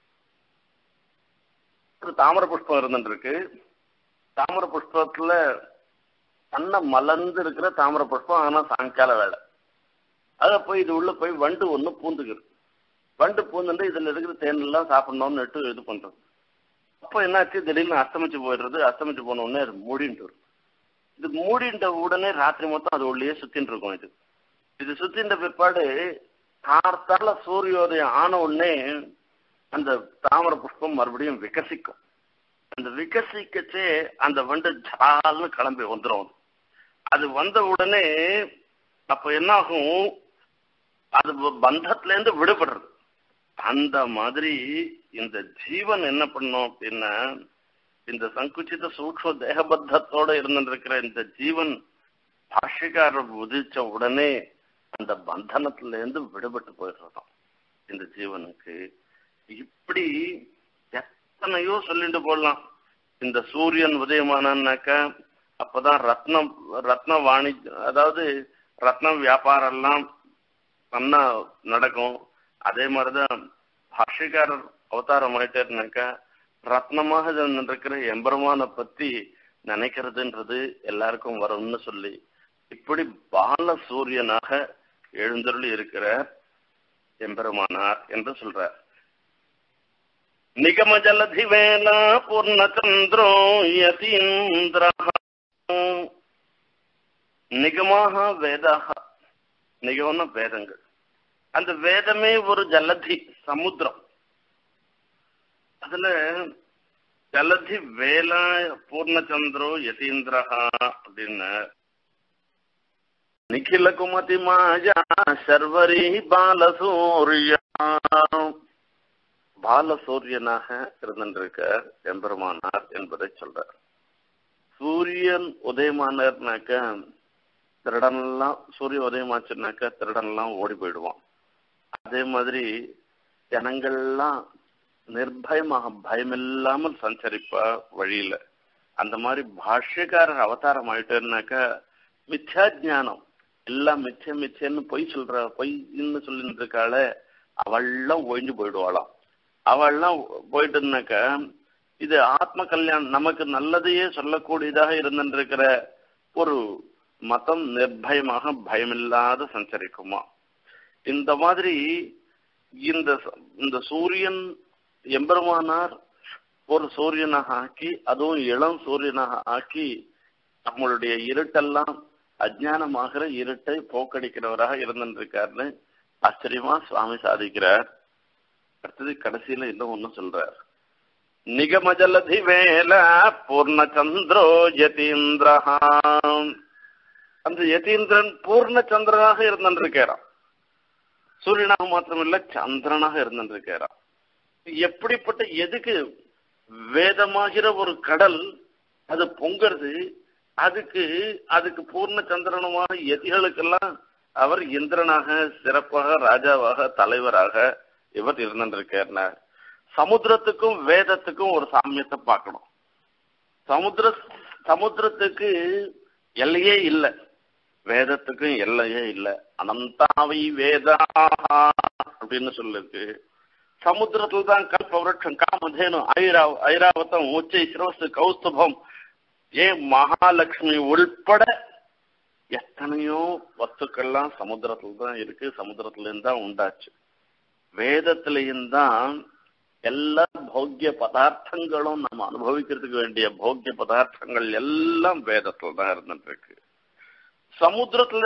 ஒரு தாமர புஷ்பம் இருந்துட்டு இருக்கு தாமர புஷ்பத்துல தன்னை மலர்ந்து இருக்கிற தாமர புஷ்பம் ஆனா சாயங்கால வேலை அத போய் இது உள்ள போய் வண்டு ஒண்ணு பூந்துக்குது வண்டு பூந்துட்டு இதுல இருக்கிற தேன் எல்லாம் சாப்பிடணும்னு இது பண்றது அப்ப என்னாச்சு திடீர்னு அஸ்தமிச்சு போயிடுறது அஸ்தமிச்சு போன உடனே அது மூடிட்டு வரும் இது மூடின்ற உடனே ராத்திரி மொத்தம் அது உள்ளே சுத்தின்னு இருக்கும் இது இது சுத்தின்ற பிற்பாடு கார்த்தால சூரியோதயம் ஆன உடனே அந்த தாமர புஷ்பம் மறுபடியும் விகசிக்கும் அந்த விகசிக்கச்சே அந்த வண்டு ஜால்னு கிளம்பி வந்துடும் அது வந்த உடனே அப்ப என்ன ஆகும் அது பந்தத்துல இருந்து விடுபடுறது அந்த மாதிரி இந்த ஜீவன் என்ன பண்ணும் அப்படின்னா இந்த சங்குச்சித சூக்ம தேகபத்தத்தோட இருந்துருக்கிற இந்த ஜீவன் பாஷிகாரர் உதிச்ச உடனே அந்த பந்தனத்துல இருந்து விடுபட்டு போயிடுறதாம் இந்த ஜீவனுக்கு இப்படி எத்தனையோ சொல்லிட்டு போடலாம் இந்த சூரியன் உதயமானான்னாக்கா அப்பதான் ரத்னம் ரத்ன வாணி அதாவது ரத்ன வியாபாரம் எல்லாம் நல்லா நடக்கும் அதே மாதிரிதான் பாஷ்யக்காரர் அவதாரம் ஆயிட்டாருனாக்கா ரத்னமாக இருக்கிற எம்பெருமான பத்தி நினைக்கிறதுன்றது எல்லாருக்கும் வரும்னு சொல்லி இப்படி பால சூரியனாக எழுந்தருளி இருக்கிற எம்பெருமானார் என்று சொல்றார் நிகம ஜலதி வேலா பூர்ணச்சந்திரோ யதீந்திர நிகமாக வேதாக நிகமன வேதங்கள் அந்த வேதமே ஒரு ஜலதி சமுத்திரம் அதுல ஜலதி வேலா பூர்ணச்சந்திரோ யதீந்திரஹா அப்படின்னு நிখিல குமதி மாயா சர்வரி பாலசூரியா பாலசூரியனாக இருந்திருக்க எம்பெருமானார் என்பதை சொல்றார் சூரியன் உதயமானார்னாக்க திருடன்லாம் சூரிய உதயமாச்சுனாக்க திருடன்லாம் ஓடி போயிடுவான் அதே மாதிரி ஜனங்கள்லாம் நிர்பயமாக பயமில்லாமல் சஞ்சரிப்பா வழியில அந்த மாதிரி பாஷ்யக்காரர் அவதாரம் ஆயிட்டேன்னாக்க மித்யா ஜானம் எல்லாம் மிச்சம் மிச்சம்னு பொய் சொல்ற பொய்ன்னு சொல்லிட்டு இருக்காள அவள்லாம் ஒழிஞ்சு போயிடுவாளாம் அவள்லாம் போயிட்டுனாக்க இது ஆத்ம கல்யாணம் நமக்கு நல்லதையே சொல்லக்கூடியதாக இருந்திருக்கிற ஒரு மதம் நிர்பயமாக பயமில்லாத சஞ்சரிக்குமா இந்த மாதிரி இந்த இந்த சூரியன் எம்பெருமானார் ஒரு சூரியனாக ஆக்கி அதுவும் இளம் சூரியனாக ஆக்கி நம்மளுடைய இருட்டெல்லாம் அஜானமாகிற இருட்டை போக்கடிக்கிறவராக இருந்திருக்காருன்னு ஆச்சரியமா சுவாமி சாதிக்கிறார் அடுத்தது கடைசியில இன்னும் ஒண்ணு சொல்றார் நிகமஜலதி வேல பூர்ணச்சந்திரோ யதீந்திரஹா அந்த யதீந்திரன் பூர்ணச்சந்திரனாக இருந்திருக்கிறான் சூரியனாக மாத்திரமில்ல சந்திரனாக இருந்திருக்கிறான் எப்படிப்பட்ட எதுக்கு வேதமாகிற ஒரு கடல் அது பொங்குறது அதுக்கு அதுக்கு பூர்ண சந்திரனமான எதிகளுக்கெல்லாம் அவர் இந்திரனாக சிறப்பாக ராஜாவாக தலைவராக இவர் இருந்திருக்கார் சமுத்திரத்துக்கும் வேதத்துக்கும் ஒரு சாமியத்தை பார்க்கணும் சமுத்திர சமுத்திரத்துக்கு எல்லையே இல்லை வேதத்துக்கும் எல்லையே இல்லை அனந்தாவை வேதா அப்படின்னு சொல்லிருக்கு சமுத்திரத்துல தான் கல்பவருஷம் காமதேனு ஐரா ஐராவத்தம் உச்சை சிரவசு கௌஸ்துபம் ஏன் மகாலட்சுமி உள்பட எத்தனையோ வஸ்துக்கள்லாம் சமுத்திரத்துல தான் இருக்கு சமுத்திரத்துல இருந்து தான் உண்டாச்சு வேதத்திலையும் தான் எல்லா போக்கிய பதார்த்தங்களும் நம்ம அனுபவிக்கிறதுக்கு வேண்டிய போக்கிய பதார்த்தங்கள் எல்லாம் வேதத்துல தான் இருந்துட்டு இருக்கு சமுத்திரத்துல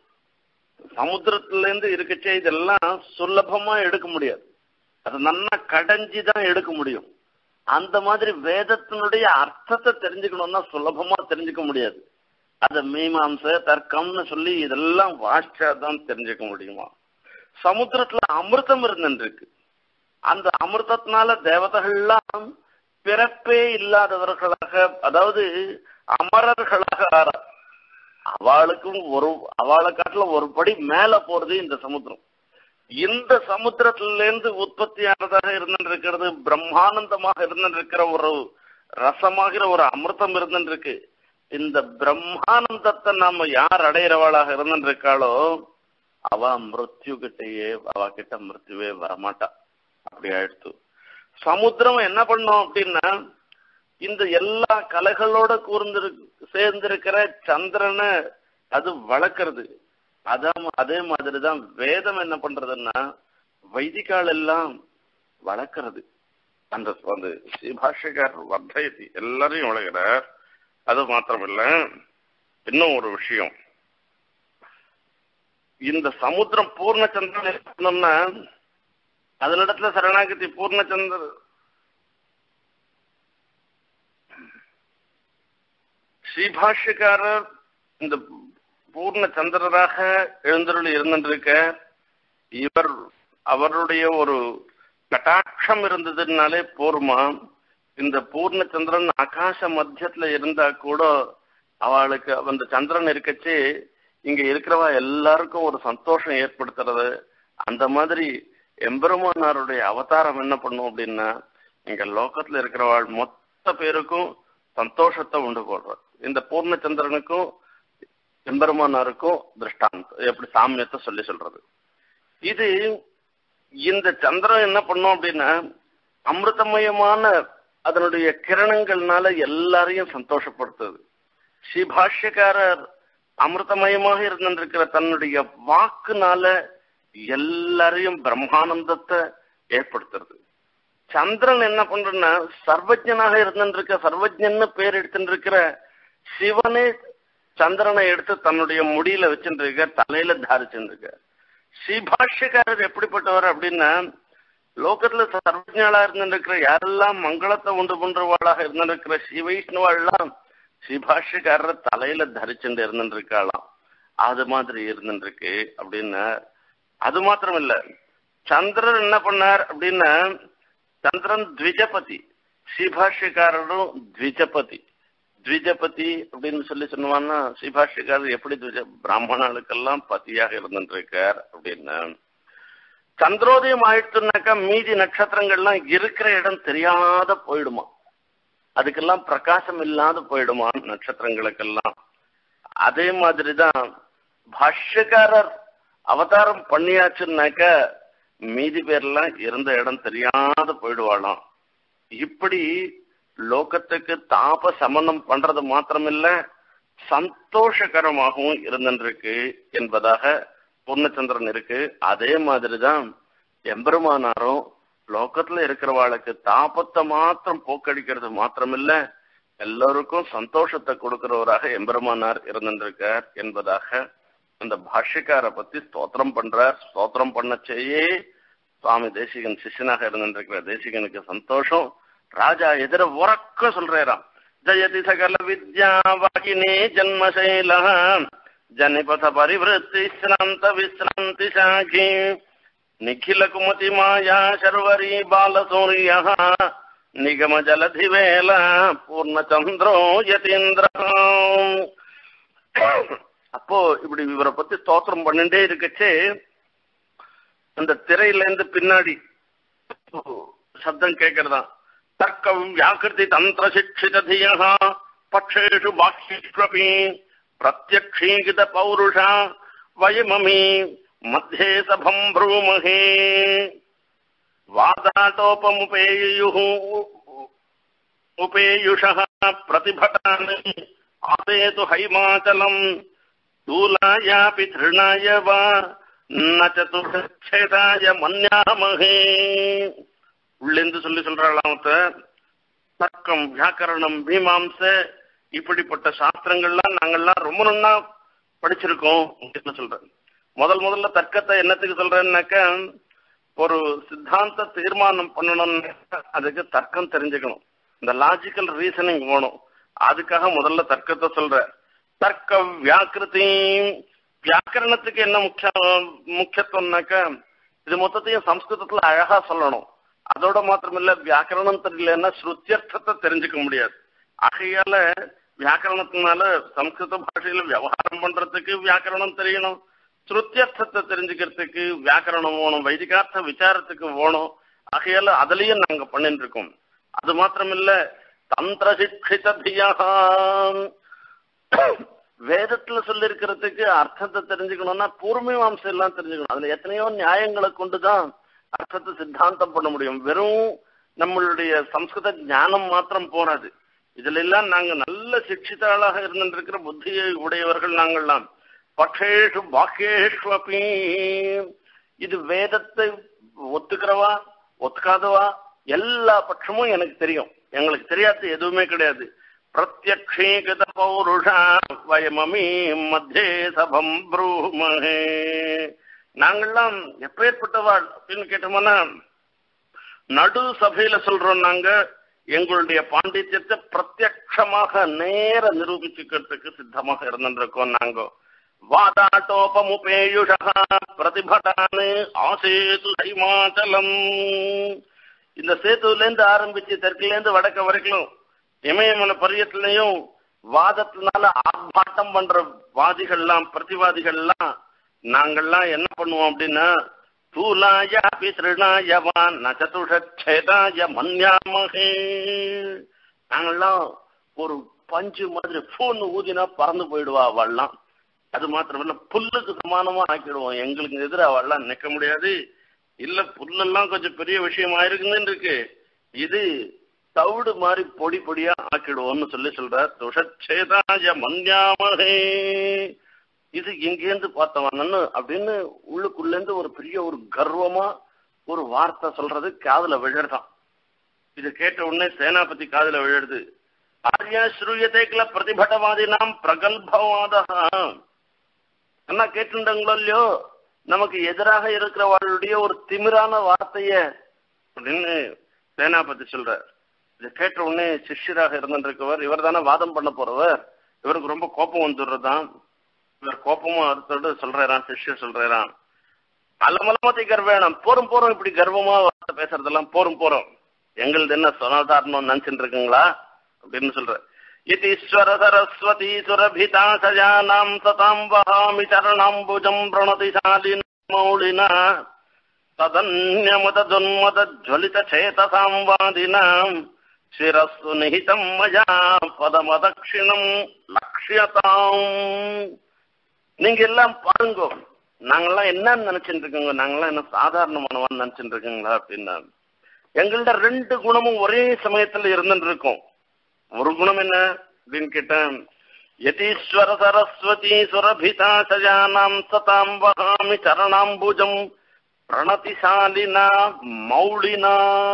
சமுத்திரத்துல இருந்து இருக்கச்சே இதெல்லாம் சுலபமா எடுக்க முடியாது அது நல்லா கடைஞ்சி தான் எடுக்க முடியும் அந்த மாதிரி வேதத்தினுடைய அர்த்தத்தை தெரிஞ்சுக்கணும்னா சுலபமா தெரிஞ்சுக்க முடியாது அத மீமாம்ச தர்க்கம்னு சொல்லி இதெல்லாம் வாசிச்சா தான் தெரிஞ்சுக்க முடியுமா சமுத்திரத்துல அமிர்தம் இருந்துருக்கு அந்த அமிர்தத்தினால தேவதைகள்லாம் பிறப்பே இல்லாதவர்களாக அதாவது அமரர்களாக ஆற அவளுக்கும் ஒரு அவளை காட்டுல ஒரு படி மேல போறது இந்த சமுத்திரம் இந்த சமுத்திரத்திலிருந்து உற்பத்தியானதாக இருந்திருக்கிறது பிரம்மானந்தமாக இருந்திருக்கிற ஒரு ரசமாகிற ஒரு அமிர்தம் இருந்திருக்கு இந்த பிரம்மானந்தத்தை நாம யார் அடையிறவாளாக இருந்திருக்காளோ அவ மிருத்யு கிட்டயே அவ கிட்ட மிருத்யுவே வரமாட்டா அப்படி ஆயிடுத்து சமுத்திரம் என்ன பண்ணும் அப்படின்னா இந்த எல்லா கலைகளோட கூர்ந்து சேர்ந்திருக்கிற சந்திரனை அது வளர்க்கறது அதான் அதே மாதிரிதான் வேதம் என்ன பண்றதுன்னா வைதிகால் எல்லாம் வளர்க்கறது அந்த அந்த ஸ்ரீபாஷகார் வர்த்தயதி எல்லாரையும் வளர்க்கிறார் அது மாத்திரமில்ல இன்னும் ஒரு விஷயம் இந்த சமுத்திரம் பூர்ணச்சந்திரன் இருக்கணும்னா அதனிடத்துல சரணாகதி பூர்ணச்சந்திர ஸ்ரீபாஷ்யக்காரர் இந்த பூர்ண சந்திரராக எழுந்தருள் இருந்திருக்க இவர் அவருடைய ஒரு கட்டாட்சம் இருந்ததுனாலே போருமா இந்த பூர்ண சந்திரன் ஆகாச மத்தியத்துல இருந்தா கூட அவளுக்கு அந்த சந்திரன் இருக்கச்சு இங்க இருக்கிறவா எல்லாருக்கும் ஒரு சந்தோஷம் ஏற்படுத்துறது அந்த மாதிரி எம்பெருமானாருடைய அவதாரம் என்ன பண்ணும் அப்படின்னா இங்க லோகத்துல இருக்கிறவாள் மொத்த பேருக்கும் சந்தோஷத்தை உண்டு போடுறது இந்த பூர்ணச்சந்திரனுக்கும் எம்பெருமானாருக்கும் திருஷ்டாந்தம் எப்படி சாமியத்தை சொல்லி சொல்றது இது இந்த சந்திரன் என்ன பண்ணும் அப்படின்னா அமிர்தமயமான அதனுடைய கிரணங்கள்னால எல்லாரையும் சந்தோஷப்படுத்துது ஸ்ரீபாஷ்யக்காரர் அமிர்தமயமாக இருந்திருக்கிற தன்னுடைய வாக்குனால எல்லாரையும் பிரம்மானந்தத்தை ஏற்படுத்துறது சந்திரன் என்ன பண்றன்னா சர்வஜனாக இருந்திருக்க சர்வஜன்னு பேர் எடுத்துட்டு இருக்கிற சிவனே சந்திரனை எடுத்து தன்னுடைய முடியில வச்சுட்டு இருக்க தலையில தாரிச்சுட்டு இருக்க ஸ்ரீபாஷ்யக்காரர் எப்படிப்பட்டவர் அப்படின்னா லோகத்துல சர்வஜாளா இருந்திருக்கிற யாரெல்லாம் மங்களத்தை உண்டு பண்றவாளாக இருந்திருக்கிற ஸ்ரீ வைஷ்ணவாள்லாம் ஸ்ரீபாஷ்யக்காரர் தலையில தரிச்சுட்டு இருந்துருக்காளாம் அது மாதிரி இருந்துருக்கு அப்படின்னு அது மாத்திரம் இல்ல சந்திரன் என்ன பண்ணார் அப்படின்னா சந்திரன் த்விஜபதி ஸ்ரீபாஷ்யக்காரரும் த்விஜபதி த்விஜபதி அப்படின்னு சொல்லி சொன்னவான்னா ஸ்ரீபாஷ்யக்காரர் எப்படி த்விஜ பிராமணர்களுக்கெல்லாம் பதியாக இருந்துருக்கார் அப்படின்னு சந்திரோதயம் ஆயிடுச்சுனாக்கா மீதி நட்சத்திரங்கள்லாம் இருக்கிற இடம் தெரியாத போயிடுமா அதுக்கெல்லாம் பிரகாசம் இல்லாத போயிடுமா நட்சத்திரங்களுக்கெல்லாம் அதே மாதிரிதான் பாஷ்யக்காரர் அவதாரம் பண்ணியாச்சுன்னாக்க மீதி பேர்லாம் இருந்த இடம் தெரியாத போயிடுவாளாம் இப்படி லோகத்துக்கு தாப சமனம் பண்றது மாத்திரமில்ல சந்தோஷகரமாகவும் இருந்திருக்கு என்பதாக பூர்ணச்சந்திரன் இருக்கு அதே மாதிரிதான் எம்பெருமானாரும் லோகத்துல இருக்கிறவாளுக்கு தாபத்தை மாத்திரம் போக்கடிக்கிறது மாத்திரமில்ல எல்லோருக்கும் சந்தோஷத்தை கொடுக்கிறவராக எம்பெருமானார் இருந்திருக்கார் என்பதாக அந்த பாஷ்யக்கார பத்தி ஸ்தோத்திரம் பண்றார் ஸ்தோத்திரம் பண்ணச்சேயே சுவாமி தேசிகன் சிஷ்யனாக இருந்திருக்கிற தேசிகனுக்கு சந்தோஷம் ராஜா எதிர உறக்க சொல்றாராம் ஜயதி சகல வித்யா வாகினே ஜன்மசைல ஜனிபத பரிவருத்தி ஸ்ராந்த விஸ்ராந்தி சாகி நிఖில குமதி மாயா சர்வரி பாலசூரிய நிகம ஜலதி வேல பூர்ணச்சந்திரோ யதீந்திர அப்போ இப்படி இவரை பத்தி ஸ்தோத்திரம் பண்ணிட்டே இருக்கச்சே அந்த திரையில இருந்து பின்னாடி சப்தம் கேட்கறதா தர்க்கம் வியாக்கிருதி தந்திர சிக்ஷித தியா பக்ஷேஷு பாஹ்யேஷ்வபி பிரத்யக்ஷீகித பௌருஷா வயமமி மத்தியே சபம் ப்ரூமஹே வாதாட்டோபமுபேயுः உபேயுஷः प्रतिभटान् आसेतु हैमाचलम् स्थूलायापि तृणाय वा न चतुर्च्छेदाय மன்யாமகே உள்ளிருந்து சொல்லி சொல்றாளாம் தர்க்கம் வியாக்கரணம் மீமாம்ச இப்படிப்பட்ட சாஸ்திரங்கள்லாம் நாங்கள்லாம் ரொம்ப நன்னா படிச்சிருக்கோம் அப்படின்னு சொல்றேன் முதல் முதல்ல தர்க்கத்தை என்னத்துக்கு சொல்றேன்னாக்க ஒரு சித்தாந்த தீர்மானம் பண்ணணும்னு அதுக்கு தர்க்கம் தெரிஞ்சுக்கணும் இந்த லாஜிக்கல் ரீசனிங் வேணும் அதுக்காக முதல்ல தர்க்கத்தை சொல்ற தர்க்க வியாக்கிருதி வியாக்கரணத்துக்கு என்ன முக்கிய முக்கியத்துவம்னாக்க இது மொத்தத்தையும் சம்ஸ்கிருதத்துல அழகா சொல்லணும் அதோட மாத்திரமில்ல வியாக்கரணம் தெரியலன்னா ஸ்ருத்தியர்த்தத்தை தெரிஞ்சுக்க முடியாது ஆகையால வியாக்கரணத்தினால சம்ஸ்கிருத பாஷையில விவகாரம் பண்றதுக்கு வியாக்கரணம் தெரியணும் ஸ்ருத்தியர்த்தத்தை தெரிஞ்சுக்கிறதுக்கு வியாக்கரணம் வேணும் வைதிகார்த்த விசாரத்துக்கு வேணும் ஆகையால அதுலயும் நாங்க பண்ணிட்டு இருக்கோம் அது மாத்திரமில்ல தந்திர சிக்ஷிதியா வேதத்துல சொல்லி இருக்கிறதுக்கு அர்த்தத்தை தெரிஞ்சுக்கணும்னா பூர்வீமாம்சம் எல்லாம் தெரிஞ்சுக்கணும் அதுல எத்தனையோ நியாயங்களை கொண்டுதான் அர்த்தத்தை சித்தாந்தம் பண்ண முடியும் வெறும் நம்மளுடைய சம்ஸ்கிருத ஞானம் மாத்திரம் போராது இதுல எல்லாம் நாங்க நல்ல சிக்ஷிதாளாக இருந்திருக்கிற புத்தியை உடையவர்கள் நாங்கள்லாம் பக்ஷேஷு பாக்கியேஷு அப்பி இது வேதத்தை ஒத்துக்கிறவா ஒத்துக்காதவா எல்லா பட்சமும் எனக்கு தெரியும் எங்களுக்கு தெரியாத எதுவுமே கிடையாது பிரத்யக்ஷீகித பௌருஷா வயமமி மத்தியே சபம் ப்ரூமஹே நாங்கள்லாம் எப்பேற்பட்டவாள் அப்படின்னு கேட்டோம்னா நடு சபையில சொல்றோம் நாங்க எங்களுடைய பாண்டித்யத்தை பிரத்யக்ஷமாக நேர நிரூபிச்சுக்கிறதுக்கு சித்தமாக இருந்திருக்கோம் நாங்க வாதாட்டோபமுபேயுஷா பிரதிபடானு ஆசேது ஹைமாச்சலம் இந்த சேத்துவில இருந்து ஆரம்பிச்சு தெற்குல இருந்து வடக்க வரைக்கும் இமயமலை பரியத்திலையும் வாதத்தினால ஆர்ப்பாட்டம் பண்ற வாதிகள்லாம் பிரதிவாதிகள்லாம் நாங்கள்லாம் என்ன பண்ணுவோம் அப்படின்னா தூலாய திருநாயவான் நச்சதுஷேதாய மன்யாமகே நாங்கள்லாம் ஒரு பஞ்சு மாதிரி பூன்னு ஊதினா பறந்து போயிடுவா அவள்லாம் அது மாத்திரமில்ல புல்லுக்கு சமானமா ஆக்கிடுவோம் எங்களுக்கு எதிர அவள்லாம் நிக்க முடியாது இல்ல புல்லெல்லாம் கொஞ்சம் பெரிய விஷயம் ஆயிருக்குன்னு இருக்கு இது தவிடு மாதிரி பொடி பொடியா ஆக்கிடுவோம்னு சொல்லி சொல்ற துஷச்சேதாய மன்யாமகே இது எங்கேருந்து பார்த்தவன்னு அப்படின்னு உள்ளுக்குள்ள இருந்து ஒரு பெரிய ஒரு கர்வமா ஒரு வார்த்தை சொல்றது காதுல விழறதான் இது கேட்ட உடனே சேனாபதி காதுல விழுறது ஆர்யா ஸ்ரூயத்தை கிள பிரதிபட்டவாதினாம் பிரகல்பவாதா என்ன கேட்டுட்டாங்களோ இல்லையோ நமக்கு எதிராக இருக்கிறவர்களுடைய ஒரு திமிரான வார்த்தைய அப்படின்னு சேனாபதி சொல்ற இதை கேட்ட உடனே சிஷ்யராக இருந்திருக்கவர் இவர் தானே வாதம் பண்ண போறவர் இவருக்கு ரொம்ப கோபம் வந்துடுறதான் இவர் கோபமா அறுத்தோடு சொல்றாராம் சிஷ்யர் சொல்றாராம் அலமலமத்தை கர்வேணம் போரும் போறோம் இப்படி கர்வமா வார்த்தை பேசுறதெல்லாம் போரும் போறோம் எங்களது என்ன சொனதாரணம் நினைச்சுட்டு இருக்குங்களா அப்படின்னு சொல்ற யதீஸ்வர சரஸ்வதி சுரபிதா சஜானாம் சதாம் வகாமி சரணாம்புஜம் பிரணதிசாலின் மௌளினா ததன்யமத துன்மத ஜ்வலித சேதசாம் வாதினாம் சிரஸ்து நிஹிதம் மயா பதமதக்ஷிணம் லக்ஷ்யதாம் நீங்க எல்லாம் பாருங்க நாங்கெல்லாம் என்னன்னு நினைச்சிட்டு இருக்கோங்க நாங்கெல்லாம் என்ன சாதாரணமானவான்னு நினைச்சிட்டு இருக்கீங்களா அப்படின்னா எங்கள்ட்ட ரெண்டு குணமும் ஒரே சமயத்துல இருந்துட்டு இருக்கோம் ஒரு குணம் என்ன அப்படின்னு கேட்டேன் யதீஸ்வர சரஸ்வதி சுரபிதா சஜானாம் சதாம் வகாமி சரணாம்புஜம் பிரணதிசாலினா மௌலினா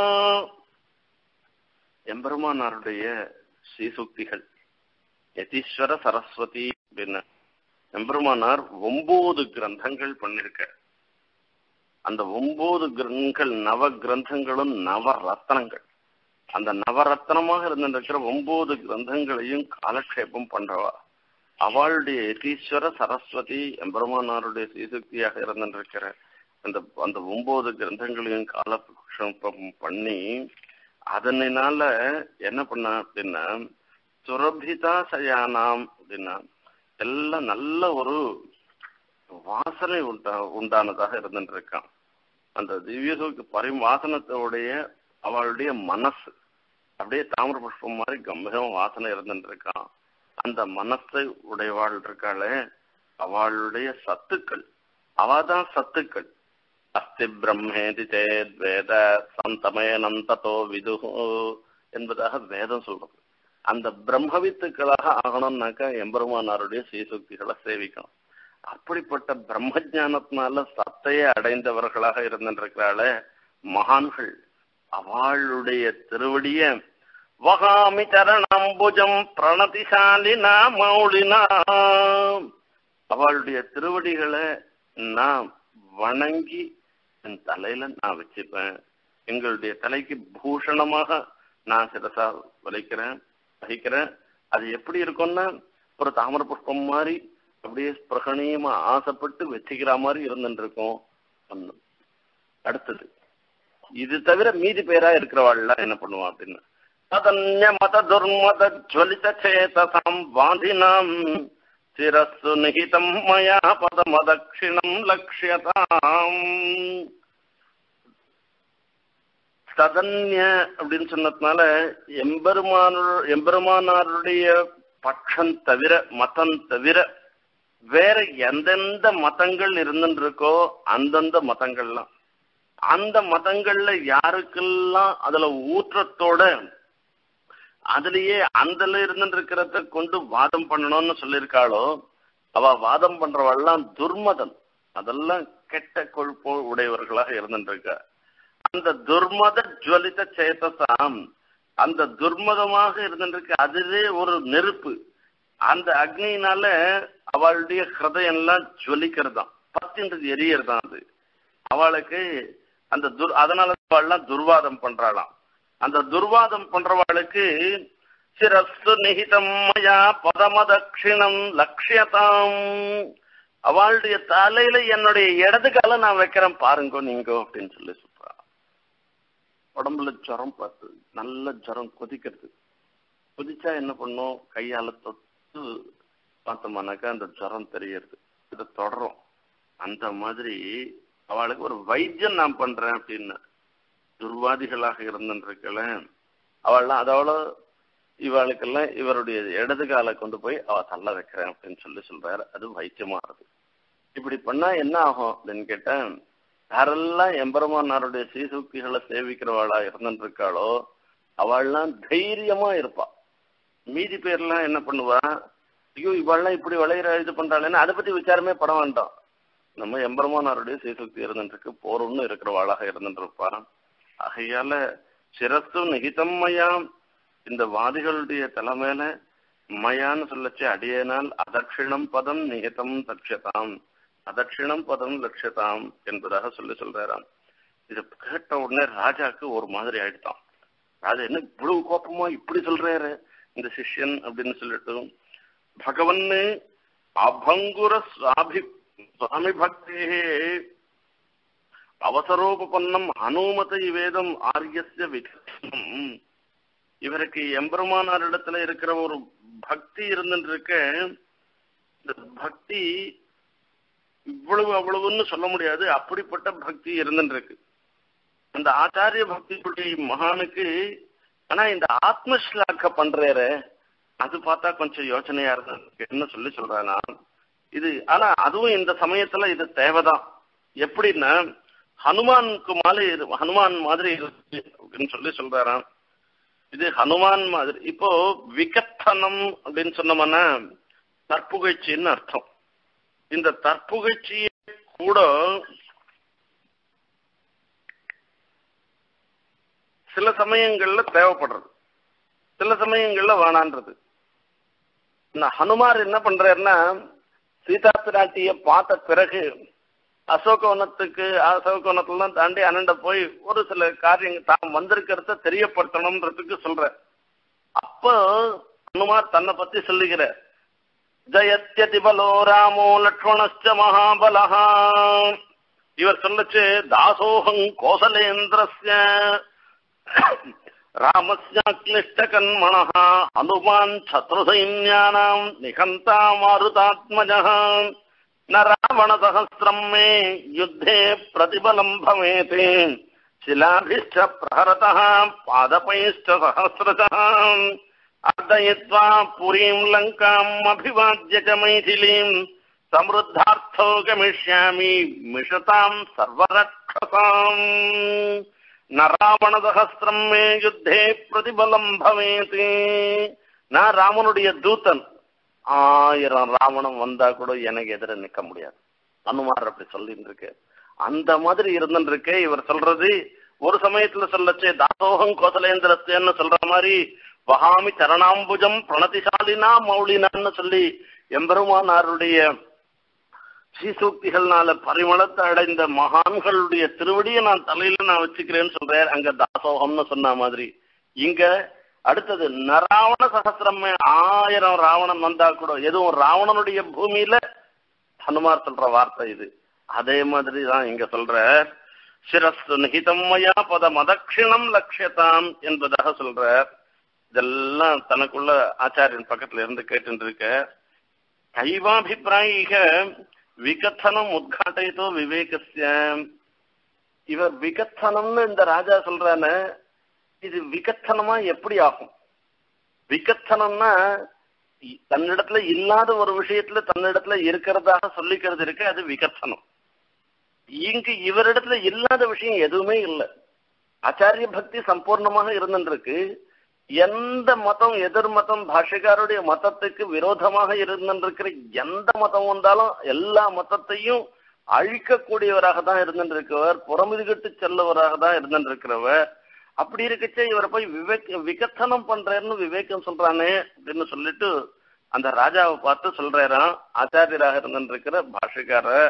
எம்பெருமானாருடைய ஸ்ரீசுக்திகள் யதீஸ்வர சரஸ்வதி அப்படின்னு எம்பெருமானார் ஒன்பது கிரந்தங்கள் பண்ணிருக்க அந்த ஒன்பது கிரந்தங்கள் நவ கிரந்தங்களும் நவ ரத்னங்கள் அந்த நவரத்னமாக இருந்திருக்கிற ஒன்பது கிரந்தங்களையும் காலக்ஷேபம் பண்றவா அவளுடைய யதீஸ்வர சரஸ்வதி எம்பெருமானாருடைய ஸ்ரீசக்தியாக இருந்திருக்கிற அந்த அந்த ஒன்பது கிரந்தங்களையும் காலக்ஷேபம் பண்ணி அதனால என்ன பண்ண அப்படின்னா சுரபிதா சயானாம் அப்படின்னா எல்லாம் நல்ல ஒரு வாசனை உண்டா உண்டானதாக இருந்துட்டு இருக்கான் அந்த திவ்யசோக்கு பரிவாசனத்தோடைய அவளுடைய மனசு அப்படியே தாமிர புஷ்பம் மாதிரி கம்பீரம் வாசனை இருந்துட்டு இருக்கான் அந்த மனசை உடையவாள் இருக்காளே அவளுடைய சத்துக்கள் அவாதான் சத்துக்கள் அஸ்தி பிரம்மேதி சேத் வேத சந்தமேனம் தத்தோ விது என்பதாக வேதம் சொல்றது அந்த பிரம்மவித்துக்களாக ஆகணும்னாக்கா எம்பெருமானாருடைய ஸ்ரீசுக்திகளை சேவிக்கணும் அப்படிப்பட்ட பிரம்ம ஜானத்தினால சத்தையை அடைந்தவர்களாக இருந்திருக்கிறாளே மகான்கள் அவளுடைய திருவடிய வகாமி சரணம்புஜம் பிரணதிசாலினா மௌலினா அவளுடைய திருவடிகளை நான் வணங்கி என் தலையில நான் வச்சுப்பேன் எங்களுடைய தலைக்கு பூஷணமாக நான் சிரசா வலிக்கிறேன் வகிக்கிறேன் அது எப்படி இருக்கும்னா ஒரு தாமர புஷ்பம் மாதிரி அப்படியே பிரகணியமா ஆசைப்பட்டு வச்சுக்கிற மாதிரி இருந்துட்டு இருக்கும் அடுத்தது இது தவிர மீதி பேரா இருக்கிறவாள்லாம் என்ன பண்ணுவான் அப்படின்னு ததன்ய மத துர்மத ஜுவலித சேதசாம் வாதினாம் சிரஸ்து நிகிதம் மயா பதமதக்ஷிணம் லக்ஷ்யதாம் ததன்ய அப்படின்னு சொன்னதுனால எம்பெருமான எம்பெருமானாருடைய பட்சம் தவிர மதம் தவிர வேற எந்தெந்த மதங்கள் இருந்துட்டு இருக்கோ அந்தந்த மதங்கள்லாம் அந்த மதங்கள்ல யாருக்கெல்லாம் அதுல ஊற்றத்தோட அதுலயே அந்தல இருந்துட்டு இருக்கிறத கொண்டு வாதம் பண்ணணும்னு சொல்லியிருக்காளோ அவ வாதம் பண்றவெல்லாம் துர்மதம் அதெல்லாம் கெட்ட கொழுப்போ உடையவர்களாக இருந்துட்டு இருக்கா அந்த துர்மத ஜுவலித சேதசாம் அந்த துர்மதமாக இருந்துருக்கு அதுவே ஒரு நெருப்பு அந்த அக்னியினால அவளுடைய ஹிருதயம் எல்லாம் ஜுவலிக்கிறதாம் பத்தின்றது எரியறதாம் அது அவளுக்கு அந்த துர் அதனால அவள்லாம் துர்வாதம் பண்றாளாம் அந்த துர்வாதம் பண்றவாளுக்கு சிரஸ்து நிகிதம் மயா பதமதக்ஷிணம் லட்சியதாம் அவளுடைய தலையில என்னுடைய இடது கால நான் வைக்கிறேன் பாருங்க நீங்க அப்படின்னு சொல்லி சொல்றா உடம்புல ஜுரம் பார்த்து நல்ல ஜுரம் கொதிக்கிறது கொதிச்சா என்ன பண்ணும் கையால தொட்டு பார்த்தோம்னாக்கா அந்த ஜுரம் தெரியறது இதை தொடரும் அந்த மாதிரி அவளுக்கு ஒரு வைத்தியம் நான் பண்றேன் அப்படின்னு துர்வாதிகளாக இருந்துருக்கல அவள்லாம் அதோட இவளுக்கெல்லாம் இவருடைய இடது காலை கொண்டு போய் அவ தள்ள வைக்கிறேன் அப்படின்னு சொல்லி சொல்றாரு அது வைத்தியமாறுது இப்படி பண்ணா என்ன ஆகும் அப்படின்னு கேட்டேன் யாரெல்லாம் எம்பெருமானாருடைய சீசுக்திகளை சேவிக்கிறவாளா இருந்துருக்காளோ அவள்லாம் தைரியமா இருப்பா மீதி பேர்லாம் என்ன பண்ணுவா ஐயோ இவள்லாம் இப்படி விளையிற இது பண்றாளேன்னு அதை பத்தி விசாரமே பட வேண்டாம் நம்ம எம்பெருமானாருடைய சீசுக்தி இருந்துருக்கு போறோம்னு இருக்கிறவாளாக இருந்துட்டு இருப்பா ஆகையால சிரஸ்து நிகிதம்மயாம் இந்த வாதிகளுடைய தலைமையில மயான்னு சொல்லச்சு அடியேனால் அதட்சிணம் பதம் நிகதம் தட்சதாம் அதட்சிணம் பதம் லட்சதாம் என்பதாக சொல்லி சொல்றாராம் இத கேட்ட உடனே ராஜாக்கு ஒரு மாதிரி ஆயிடுதான் ராஜா என்ன இவ்வளவு கோபமா இப்படி சொல்றாரு இந்த சிஷ்யன் அப்படின்னு சொல்லிட்டு பகவன்னு அபங்குர சுவாபி சுவாமி பக்தே அவசரோபன்னம் அனுமத வேதம் ஆரியஸ்ய விகசனம் இவருக்கு எம்பெருமானாரிடத்துல இருக்கிற ஒரு பக்தி இருந்துட்டு இருக்க இந்த பக்தி இவ்வளவு அவ்வளவுன்னு சொல்ல முடியாது அப்படிப்பட்ட பக்தி இருந்துட்டு இருக்கு அந்த ஆச்சாரிய பக்தியுடைய மகானுக்கு ஆனா இந்த ஆத்மஸ்லாக்க பண்றாரு அது பார்த்தா கொஞ்சம் யோசனையா இருக்கு என்ன சொல்லி சொல்றானா இது ஆனா அதுவும் இந்த சமயத்துல இது தேவைதான் எப்படின்னா ஹனுமானுக்கு மாதிரி இரு- ஹனுமான் மாதிரி இருக்கு அப்படின்னு சொல்லி சொல்றாராம் இது ஹனுமான் மாதிரி இப்போ விகத்தனம் அப்படின்னு சொன்னோம்னா தற்புகழ்ச்சின்னு அர்த்தம் இந்த தற்புகழ்ச்சியை கூட சில சமயங்கள்ல தேவைப்படுறது சில சமயங்கள்ல வேணான்றது இந்த ஹனுமார் என்ன பண்றாருன்னா சீதா பிராட்டிய பார்த்த பிறகு அசோகவனத்துக்கு அசோகவனத்தெல்லாம் தாண்டி அனண்ட போய் ஒரு சில காரியங்கள் தான் வந்திருக்கிறத தெரியப்படுத்தணும்ன்றதுக்கு சொல்ற அப்போ ஹனுமார் தன்னை பத்தி சொல்லுகிறார் ஜயத்யதி பலோ ராமோ லக்ஷ்மணஸ்ச மகாபலஹா இவர் சொல்லச்சு தாசோகம் கோசலேந்திரஸ்ய ராமஸ்யாக்லிஷ்டகன்மணः ஹனுமான் சத்ருசைன்யானாம் நிகந்தா மாருதாத்மஜः न रावणसहस्रम् मे युद्धे प्रतिबलम् भवेत् शिलाभिश्च प्रहरतः पादपैश्च सहस्रशः अर्दयित्वा पुरीम् लङ्काम् अभिवाद्य च मैथिलीम् समृद्धार्थो गमिष्यामि मिषताम् सर्वरक्षसाम् न रावणसहस्रम् मे युद्धे प्रतिबलम् भवेत् நான் ராமனுடைய தூதன் ஆயிரம் ராவணம் வந்தா கூட எனக்கு எதிர நிக்க முடியாது அனுமார் அப்படி சொல்லிட்டு இருக்கு அந்த மாதிரி இருந்துட்டு இருக்கு இவர் சொல்றது ஒரு சமயத்துல சொல்லச்சே தாசோகம் கோசலேந்திரத்தேன்னு சொல்ற மாதிரி வகாமி சரணாம்புஜம் பிரணதிசாலினா மௌலினான்னு சொல்லி எம்பெருமானாருடைய ஸ்ரீசூக்திகள்னால பரிமளத்தை அடைந்த மகான்களுடைய திருவடியை நான் தலையில நான் வச்சுக்கிறேன்னு சொல்றேன் அங்க தாசோகம்னு சொன்ன மாதிரி இங்க அடுத்தது நராவண சகசிரமே ஆயிரம் ராவணன் வந்தா கூட எதுவும் ராவணனுடைய பூமியில ஹனுமார் சொல்ற வார்த்தை இது அதே மாதிரி தான் இங்க சொல்ற சிரஸ்து நிகிதம் மயா பத மதக்ஷிணம் லட்சியதாம் என்பதாக சொல்ற இதெல்லாம் தனக்குள்ள ஆச்சாரியன் பக்கத்துல இருந்து கேட்டு இருக்க கைவாபிப்பிராயிக விகத்தனம் உத்காட்டயத்தோ விவேகஸ்ய இவர் விகத்தனம்னு இந்த ராஜா சொல்றானே இது விகத்தனமா எப்படி ஆகும் விகத்தனம்னா இ- தன்னிடத்துல இல்லாத ஒரு விஷயத்துல தன்னிடத்துல இருக்கிறதாக சொல்லிக்கிறது இருக்கு அது விகத்தனம் இங்கு இவரிடத்துல இல்லாத விஷயம் எதுவுமே இல்லை ஆச்சாரிய பக்தி சம்பூர்ணமாக இருந்துருக்கு எந்த மதம் எதிர் மதம் பாஷகாருடைய மதத்துக்கு விரோதமாக இருந்திருக்கிற எந்த மதம் வந்தாலும் எல்லா மதத்தையும் அழிக்கக்கூடியவராக தான் இருந்திருக்கிறவர் புறமுதுகிட்டு செல்லவராக தான் இருந்திருக்கிறவர் அப்படி இருக்கச்சே இவரை போய் விவேக் விகத்தனம் பண்றேன்னு விவேகம் சொல்றானே அப்படின்னு சொல்லிட்டு அந்த ராஜாவை பார்த்து சொல்றாராம் ஆச்சாரியராக இருந்திருக்கிற பாஷகாரர்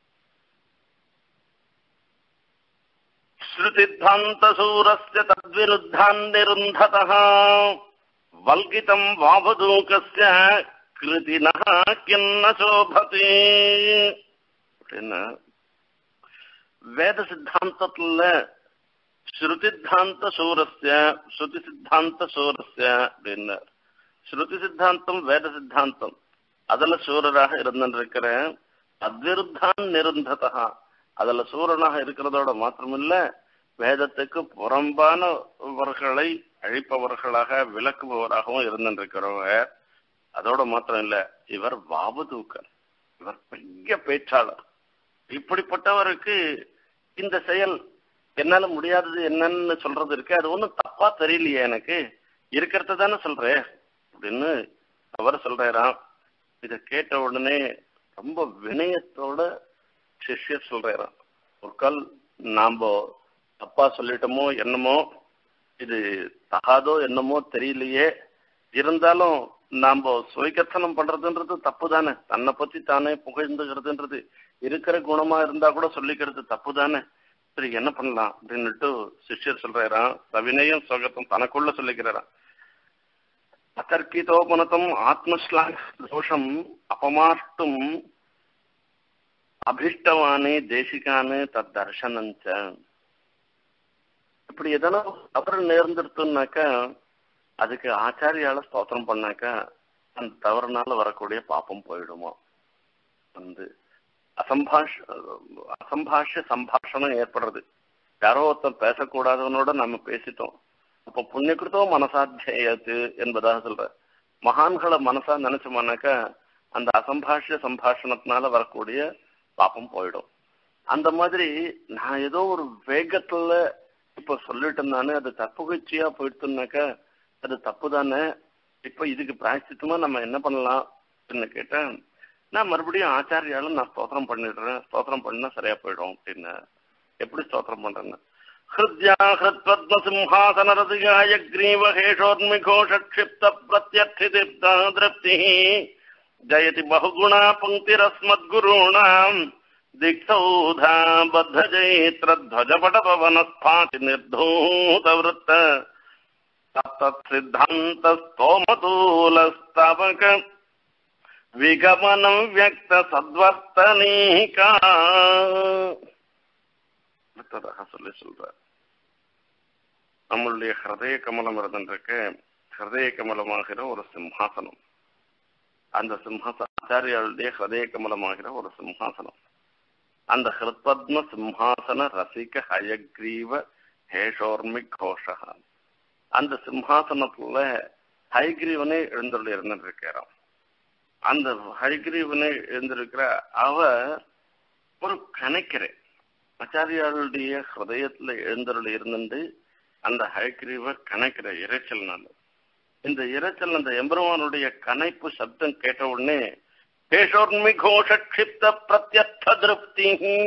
श्रुतिध्वान्तसूरस्य तद्विरुद्धान्निरुन्धतः वल्कितम् वावदूकस्य कृतिनः किन्न शोभते அப்படின்னு வேத சித்தாந்தத்துல ஸ்ருதித்தாந்த சூரஸ்ய ஸ்ருதி சித்தாந்த சூரஸ்ய அப்படின்னு ஸ்ருதி சித்தாந்தம் வேத சித்தாந்தம் அதுல சூரராக இருந்திருக்கிற அத்விருத்தான் நிருந்ததா அதுல சூரனாக இருக்கிறதோட மாத்திரமில்ல வேதத்துக்கு புறம்பானவர்களை அழிப்பவர்களாக விளக்குபவராகவும் இருந்திருக்கிறவர் அதோட மாத்திரம் இல்ல இவர் வாபதூக்கர் இவர் பெரிய பேச்சாளர் இப்படிப்பட்டவருக்கு இந்த செயல் என்னால முடியாதது என்னன்னு சொல்றது இருக்கு அது ஒண்ணும் தப்பா தெரியலையே எனக்கு இருக்கிறத தானே சொல்றேன் அப்படின்னு அவர் சொல்றாராம் இத கேட்ட உடனே ரொம்ப வினயத்தோட சிஷ்யர் சொல்றாராம் ஒரு கால் நாம தப்பா சொல்லிட்டோமோ என்னமோ இது தகாதோ என்னமோ தெரியலையே இருந்தாலும் நாம சுயகத்தனம் பண்றதுன்றது தப்பு தானே தன்னை பத்தி தானே புகழ்ந்துக்கிறதுன்றது இருக்கிற குணமா இருந்தா கூட சொல்லிக்கிறது தப்பு தானே சரி என்ன பண்ணலாம் அப்படின்னுட்டு சிஷ்யர் சொல்றாராம் சவினயம் சுகத்தம் தனக்குள்ள சொல்லிக்கிறாராம் அத்தர்க்கிதோபனத்தம் ஆத்மஸ்லாங் தோஷம் அபமாஷ்டும் அபிஷ்டவானே தேசிகானு தத் தர்ஷனஞ்ச இப்படி எதனா தவறு நேர்ந்துருத்துனாக்கா அதுக்கு ஆச்சாரியால ஸ்தோத்திரம் பண்ணாக்கா அந்த தவறுனால வரக்கூடிய பாப்பம் போயிடுமா வந்து அசம்பாஷ் அசம்பாஷ்ய சம்பாஷணம் ஏற்படுறது யாரோ ஒருத்தன் பேசக்கூடாதவனோட நம்ம பேசிட்டோம் அப்ப புண்ணியகிருத்தோ மனசாத்தியது என்பதாக சொல்ற மகான்களை மனசா நினைச்சோம்னாக்கா அந்த அசம்பாஷ்ய சம்பாஷணத்தினால வரக்கூடிய பாப்பம் போயிடும் அந்த மாதிரி நான் ஏதோ ஒரு வேகத்துல இப்ப சொல்லிட்டேன் நானு அது தப்புகழ்ச்சியா போயிடுத்துனாக்கா அது தப்பு தானே இப்ப இதுக்கு பிராய்ச்சித்தமா நம்ம என்ன பண்ணலாம் அப்படின்னு கேட்டேன் நான் மறுபடியும் ஆச்சாரியாலும் நான் ஸ்தோத்திரம் பண்ணிடுறேன் ஸ்தோத்திரம் பண்ணா சரியா போயிடும் அப்படின்னு எப்படி ஸ்தோத்திரம் பண்றேன்னு ஹிருத்யா ஹிருத்வத்ம சிம்ஹாசன ரசிகாய கிரீவ ஹேஷோர்மிகோஷக்ஷிப்த பிரத்யர்த்திதிப்தா திருப்தி ஜயதி பகுகுணா பங்கிரஸ்மத்குருணாம் திக்சௌதா பத்தஜைத்ரத்வஜபடபவனஸ்பாதி நிர்தூதவృత్త தத்தசித்தாந்தஸ்தோமதூலஸ்தவக விகமனம் வியக்த சத்வர்த்தனீகா அடுத்ததாக சொல்லி சொல்றார் நம்மளுடைய ஹிருதய கமலம் இருந்துருக்கு ஹிருதய கமலமாகிற ஒரு சிம்ஹாசனம் அந்த சிம்ஹாசன ஆச்சாரியாளுடைய ஹிருதய கமலமாகிற ஒரு சிம்ஹாசனம் அந்த ஹிருத்பத்ம சிம்ஹாசன ரசிக ஹயக்ரீவ ஹேஷோர்மி கோஷக அந்த சிம்ஹாசனத்துல ஹைகிரீவனே எழுந்துள்ள இருந்திருக்கிறான் அந்த ஹைகிரீவனே எழுந்திருக்கிற அவ ஒரு கணக்கிற ஆச்சாரியாளுடைய ஹிருதயத்துல எழுந்தருள் இருந்துட்டு அந்த ஹைகிரீவ கணக்கிற இறைச்சல்னால இந்த இறைச்சல் அந்த எம்பெருமானுடைய கணைப்பு சப்தம் கேட்ட உடனே கேஷோர்மிகோஷிப்த பிரத்யர்த்த திருப்தி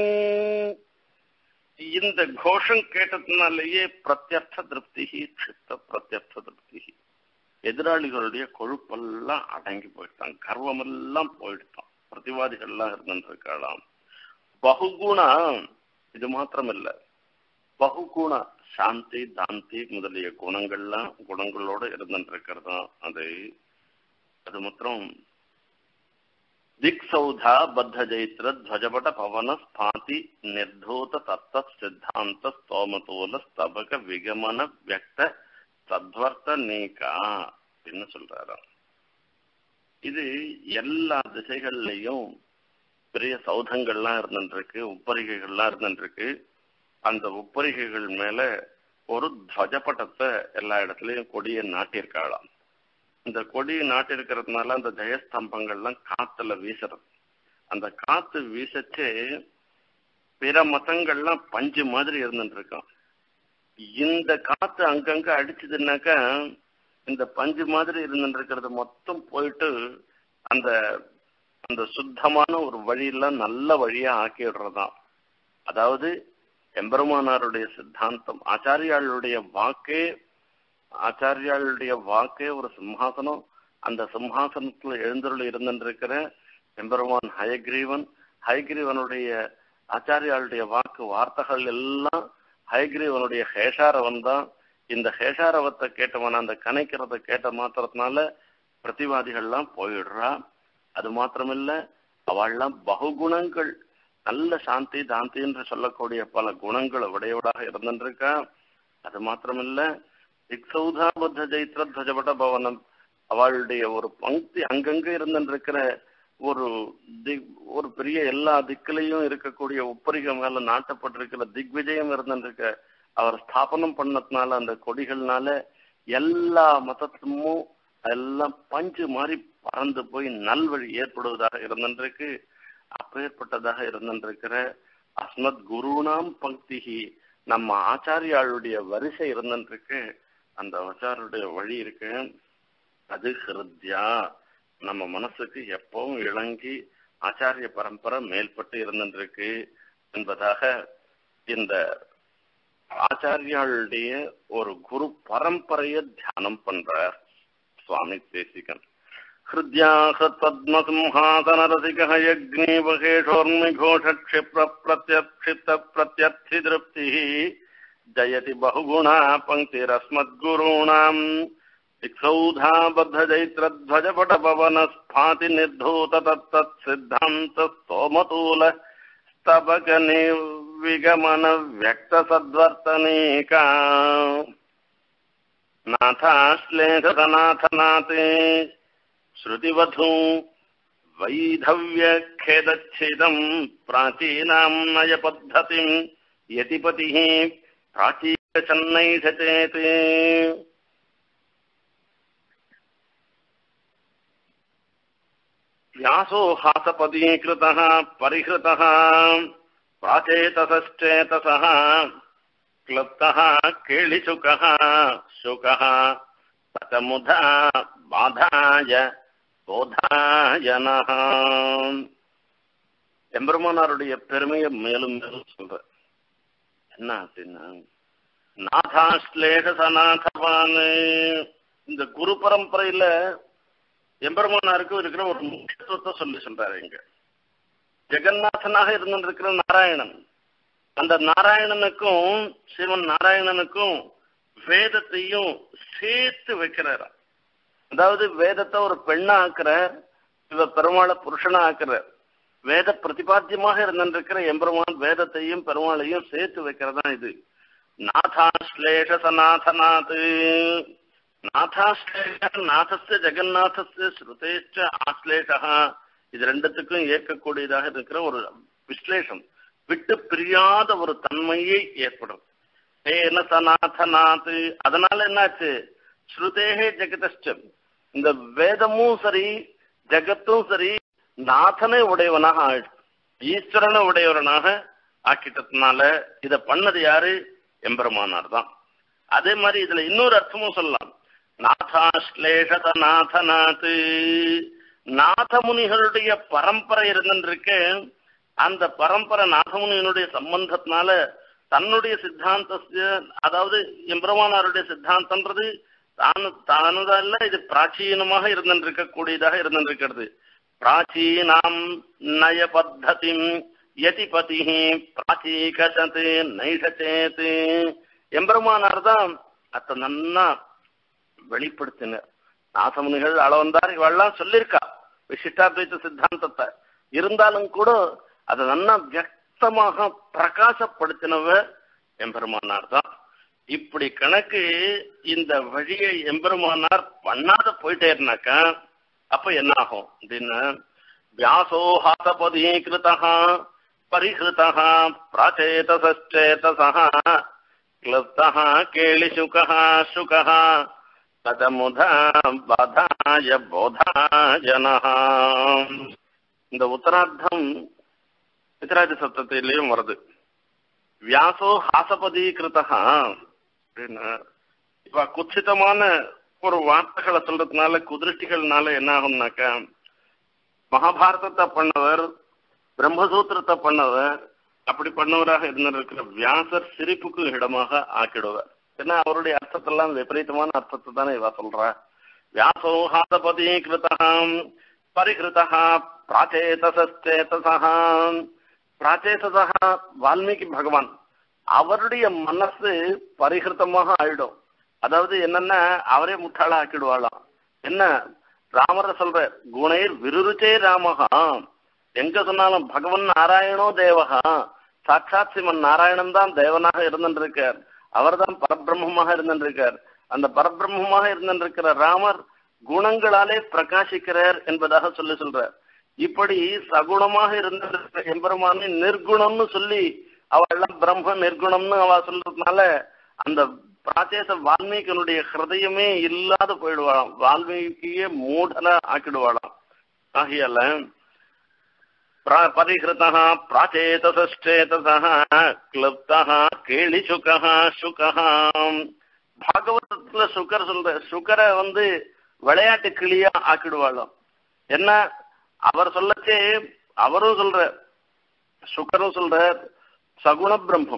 இந்த கோஷம் கேட்டதுனாலேயே பிரத்யர்த்த திருப்தி க்ஷிப்த பிரத்யர்த்த திருப்தி எதிராளிகளுடைய கொழுப்பெல்லாம் அடங்கி போயிட்டான் கர்வம் எல்லாம் போயிட்டான் பிரதிவாதிகள்லாம் இருந்துருக்கலாம் பகுகுணா இது மாத்திரம் இல்ல பகுகுண சாந்தி தாந்தி முதலிய குணங்கள்லாம் குணங்களோட இருந்துருக்கிறதா அது அது மாத்திரம் ದಿಕ್ಸೌಧ ಬದ್ಧ ಜೈತ್ರ ಧ್ವಜಪಟ ಪವನ ಸ್ಫಾತಿ ನಿರ್ಧೂತ ತತ್ತ ಸಿದ್ಧಾಂತ ಸ್ತೋಮತೋಲ ಸ್ತಬಕ விகமன வியக்த சத்வர்த்த நீக்கா அப்படின்னு சொல்றாரு இது எல்லா திசைகள்லயும் பெரிய சௌதங்கள்லாம் இருந்துருக்கு உப்பரிகைகள்லாம் இருந்துருக்கு அந்த உப்பரிகைகள் மேல ஒரு துவஜப்பட்டத்தை எல்லா இடத்துலயும் கொடியை நாட்டியிருக்காளாம் இந்த கொடி நாட்டிருக்கிறதுனால அந்த ஜெயஸ்தம்பங்கள்லாம் காத்துல வீசுறது அந்த காத்து வீசச்சே பிற மதங்கள்லாம் பஞ்சு மாதிரி இருந்துட்டு இருக்கான் இந்த காத்து அங்கங்க அடிச்சதுன்னாக்கா இந்த பஞ்சு மாதிரி இருந்துட்டு இருக்கிறது மொத்தம் போயிட்டு அந்த அந்த சுத்தமான ஒரு வழியெல்லாம் நல்ல வழியா ஆக்கி விடுறதாம் அதாவது எம்பெருமானாருடைய சித்தாந்தம் ஆச்சாரியாளுடைய வாக்கே ஆச்சாரியாளுடைய வாக்கே ஒரு சிம்ஹாசனம் அந்த சிம்ஹாசனத்துல எழுந்தருள் இருந்திருக்கிற எம்பெருமான் ஹயக்ரீவன் ஹயக்ரீவனுடைய ஆச்சாரியாளுடைய வாக்கு வார்த்தைகள் எல்லாம் ஹயக்ரீவனுடைய ஹேஷாரவன் தான் இந்த ஹேஷாரவத்தை கேட்டவன் அந்த கணைக்கிறத கேட்ட மாத்திரத்தினால பிரதிவாதிகள்லாம் போயிடுறா அது மாத்திரமில்ல அவள்லாம் பகுகுணங்கள் நல்ல சாந்தி தாந்தி என்று சொல்லக்கூடிய பல குணங்களை உடையவளாக இருந்திருக்கா அது மாத்திரமில்ல திக்சௌதாபத்த ஜெயித்ர துவஜபட பவனம் அவளுடைய ஒரு பங்கி அங்கங்க இருந்திருக்கிற ஒரு திக் ஒரு பெரிய எல்லா திக்கிலையும் இருக்கக்கூடிய உப்பரிக மேல நாட்டப்பட்டிருக்கிற திக்விஜயம் இருந்திருக்க அவர் ஸ்தாபனம் பண்ணதுனால அந்த கொடிகள்னால எல்லா மதத்துமும் எல்லாம் பஞ்சு மாதிரி பறந்து போய் நல்வழி ஏற்படுவதாக இருந்திருக்கு அப்பேற்பட்டதாக இருந்திருக்கிற அஸ்மத் குருனாம் பக்திகி நம்ம ஆச்சாரியாளுடைய வரிசை இருந்திருக்கு அந்த ஆச்சாரியுடைய வழி இருக்கு அது ஹிருத்யா நம்ம மனசுக்கு எப்பவும் இளங்கி ஆச்சாரிய பரம்பரை மேல்பட்டு இருந்திருக்கு என்பதாக இந்த ஆச்சாரியாளுடைய ஒரு குரு பரம்பரைய தியானம் பண்றார் சுவாமி தேசிகன் हृद्याहत्पद्मसिंहासनरसिकः यज्ञीवघेषोर्मिघोषक्षिप्रप्रत्यक्षिप्तप्रत्यर्थितृप्तिः जयति बहुगुणा पङ्क्तिरस्मद्गुरूणाम् दिक्सौधाबद्धजैत्रध्वजपटपवनस्फाति निर्धूत तत्तत्सिद्धान्तस्तोमतूल स्तबक निर्विगमन व्यक्तसद्वर्तनेका नाथाश्लेषनाथनाथे श्रुतिवधू वैधव्यखेदच्छेदम् प्राचीनाम् नयपद्धतिम् यतिपतिः प्राचीनचन्नैषचेत् व्यासो हासपदीकृतः परिहृतः प्राचेतसश्चेतसः क्लप्तः केळिशुकः शुकः पतमुधा बाधाय போதாயனஹ எம்பெருமானாருடைய பெருமையை மேலும் மேலும் சொல்ற என்ன அப்படின்னா நாதாஸ்லேஷ சநாதவான் இந்த குரு பரம்பரையில எம்பெருமானாருக்கு இருக்கிற ஒரு முக்கியத்துவத்தை சொல்லி சொல்றாரு இங்க ஜெகநாதனாக இருந்திருக்கிற நாராயணன் அந்த நாராயணனுக்கும் சிவன் நாராயணனுக்கும் வேதத்தையும் சேர்த்து வைக்கிறாராம் அதாவது வேதத்தை ஒரு பெண்ணா ஆக்குற இவ பெருமாளை புருஷனா ஆக்குற வேத பிரதிபாத்தியமாக இருந்திருக்கிற எம்பெருமான் வேதத்தையும் பெருமாளையும் சேர்த்து வைக்கிறதா இது நாதாஸ்லேஷ சநாதநாத் நாதாஸ்லேஷ நாதஸ்ய ஜெகநாதஸ்ய ஸ்ருதேஷ்ட ஆஸ்லேஷா இது ரெண்டுத்துக்கும் ஏற்கக்கூடியதாக இருக்கிற ஒரு விஸ்லேஷம் விட்டு பிரியாத ஒரு தன்மையை ஏற்படும் ஏன சநாதநாத் அதனால என்னாச்சு ஸ்ருதேகே ஜெகதஷ்டம் இந்த வேதமும் சரி ஜெகத்தும் சரி நாதனை உடையவனாக ஆயிடுச்சு ஈஸ்வரனை உடையவனாக ஆக்கிட்டதுனால இத பண்ணது யாரு எம்பெருமானார் தான் அதே மாதிரி இதுல இன்னொரு அர்த்தமும் சொல்லலாம் நாதாஸ்லேஷத நாதநாத் நாதமுனிகளுடைய பரம்பரை இருந்துருக்கு அந்த பரம்பரை நாதமுனியினுடைய சம்பந்தத்தினால தன்னுடைய சித்தாந்த அதாவது எம்பெருமானாருடைய சித்தாந்தன்றது தானு தானுதல்ல இது பிராச்சீனமாக இருந்திருக்கக்கூடியதாக இருந்திருக்கிறது பிராச்சீனாம் நய பத்ததி யதிபதி பிராச்சீகசத்து நைஷச்சேத்து எம்பெருமானார் தான் அத்த நன்னா வெளிப்படுத்தினர் நாசமுனிகள் அளவந்தார் இவெல்லாம் சொல்லியிருக்கா விசிஷ்டாத்வைத்த சித்தாந்தத்தை இருந்தாலும் கூட அதை நன்னா வியக்தமாக பிரகாசப்படுத்தினவ எம்பெருமானார் தான் இப்படி கணக்கு இந்த வழியை எம்பெருமானார் பண்ணாத போயிட்டேருனாக்கா அப்ப என்ன ஆகும் அப்படின்னா வியாசோ ஹாசபதீகிருதா பரிஹிருதா பிராச்சேதசேதசா கிளப்தா கேளிசுகா சுகா ததமுதா பதாய போதாஜனா இந்த உத்தரார்த்தம் பித்ராஜ சப்தத்திலையும் வருது வியாசோ ஹாசபதீகிருதா அப்படின்னா இப்ப குச்சிதமான ஒரு வார்த்தைகளை சொல்றதுனால குதிருஷ்டிகள்னால என்ன ஆகும்னாக்கா மகாபாரதத்தை பண்ணவர் பிரம்மசூத்திரத்தை பண்ணவர் அப்படி பண்ணவராக இருந்திருக்கிற வியாசர் சிரிப்புக்கு இடமாக ஆக்கிடுவார் ஏன்னா அவருடைய அர்த்தத்தெல்லாம் விபரீதமான அர்த்தத்தை தானே இவ சொல்றா வியாசோ ஹாசபதீகிருதாம் பரிகிருதா பிராச்சேதசேதசா பிராச்சேதசா வால்மீகி பகவான் அவருடைய மனசு பரிகிருத்தமாக ஆயிடும் அதாவது என்னன்னா அவரே முட்டாளா ஆக்கிடுவாளாம் என்ன ராமர சொல்ற குணைர் விருருச்சே ராமகா எங்க சொன்னாலும் பகவன் நாராயணோ தேவகா சாட்சாத் சிவன் நாராயணன் தான் தேவனாக இருந்திருக்கார் அவர் தான் பரபிரம்மமாக இருந்திருக்கார் அந்த பரபிரம்மமாக இருந்திருக்கிற ராமர் குணங்களாலே பிரகாசிக்கிறார் என்பதாக சொல்லி சொல்றார் இப்படி சகுணமாக இருந்திருக்கிற எம்பெருமானை நிர்குணம்னு சொல்லி அவெல்லாம் பிரம்ம நிர்குணம்னு அவ சொல்றதுனால அந்த பிராச்சேச வால்மீகனுடைய ஹிருதயமே இல்லாத போயிடுவாளாம் வால்மீகியே மூடன ஆக்கிடுவாளாம் ஆகியால பரிஹிருதா பிராச்சேதசேதசா கிளப்தா கேளிசுகா சுகா பாகவதத்துல சுகர் சொல்ற சுகரை வந்து விளையாட்டு கிளியா ஆக்கிடுவாளாம் என்ன அவர் சொல்லச்சே அவரும் சொல்ற சுக்கரும் சொல்ற சகுண பிரம்மம்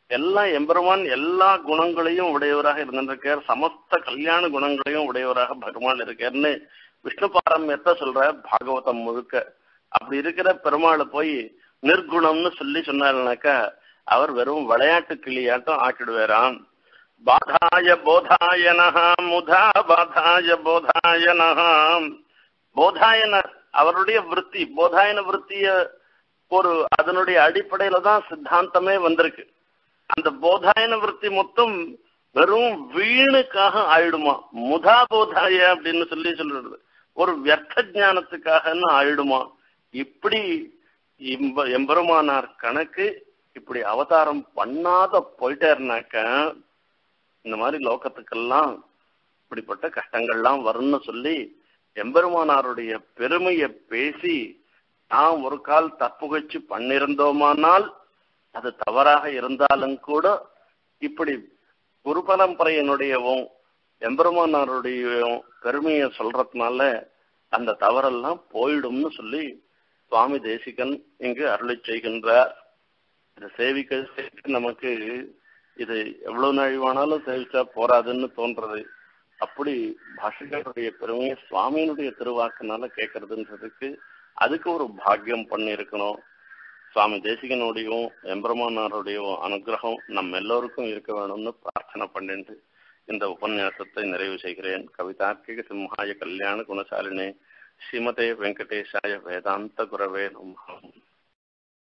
எல்லாம் எம்பெருமான் எல்லா குணங்களையும் உடையவராக இருந்திருக்கார் சமஸ்த கல்யாண குணங்களையும் உடையவராக பகவான் இருக்காருன்னு விஷ்ணு பாரம்யத்தை சொல்ற பாகவதம் முழுக்க அப்படி இருக்கிற பெருமாளை போய் நிர்குணம்னு சொல்லி சொன்னாருனாக்கா அவர் வெறும் விளையாட்டு கிளியாட்டம் ஆக்கிடுவாராம் பாதாய போதாயனஹ முதா பாதாய போதாயனஹ போதாயன அவருடைய விற்பி போதாயன விற்த்திய ஒரு அதனுடைய அடிப்படையில தான் சித்தாந்தமே வந்திருக்கு அந்த போதாயன விற்பி மொத்தம் வெறும் வீணுக்காக ஆயிடுமா முதா போதாய அப்படின்னு சொல்லி சொல்றது ஒரு வியர்த்த ஞானத்துக்காகன்னு ஆயிடுமா இப்படி இம்ப- எம்பெருமானார் கணக்கு இப்படி அவதாரம் பண்ணாத போயிட்டாருனாக்க இந்த மாதிரி லோகத்துக்கெல்லாம் இப்படிப்பட்ட கஷ்டங்கள்லாம் வரும்னு சொல்லி எம்பெருமானாருடைய பெருமையை பேசி நாம் ஒரு கால் தப்புகச்சு பண்ணிருந்தோமானால் அது தவறாக இருந்தாலும் கூட இப்படி குரு பரம்பரையினுடையவும் எம்பெருமானாருடையவும் பெருமையை சொல்றதுனால அந்த தவறெல்லாம் போயிடும்னு சொல்லி சுவாமி தேசிகன் இங்கு அருளி செய்கின்றார் இதை சேவிக்க சேவிக்க நமக்கு இது எவ்வளவு நாள் வேணாலும் சேவிச்சா போராதுன்னு தோன்றது அப்படி பாஷகருடைய பெருமையை சுவாமியினுடைய திருவாக்குனால கேட்கறதுன்றதுக்கு அதுக்கு ஒரு பாக்கியம் பண்ணி இருக்கணும் சுவாமி தேசிகனுடையும் எம்பெருமானாருடையும் அனுகிரகம் நம்ம எல்லோருக்கும் இருக்க வேணும்னு பிரார்த்தனை பண்ணிட்டு இந்த உபன்யாசத்தை நிறைவு செய்கிறேன் கவிதார்க்கிக சிம்ஹாய கல்யாண குணசாலினே ஸ்ரீமதே வெங்கடேஷாய வேதாந்த குரவே நமஹம்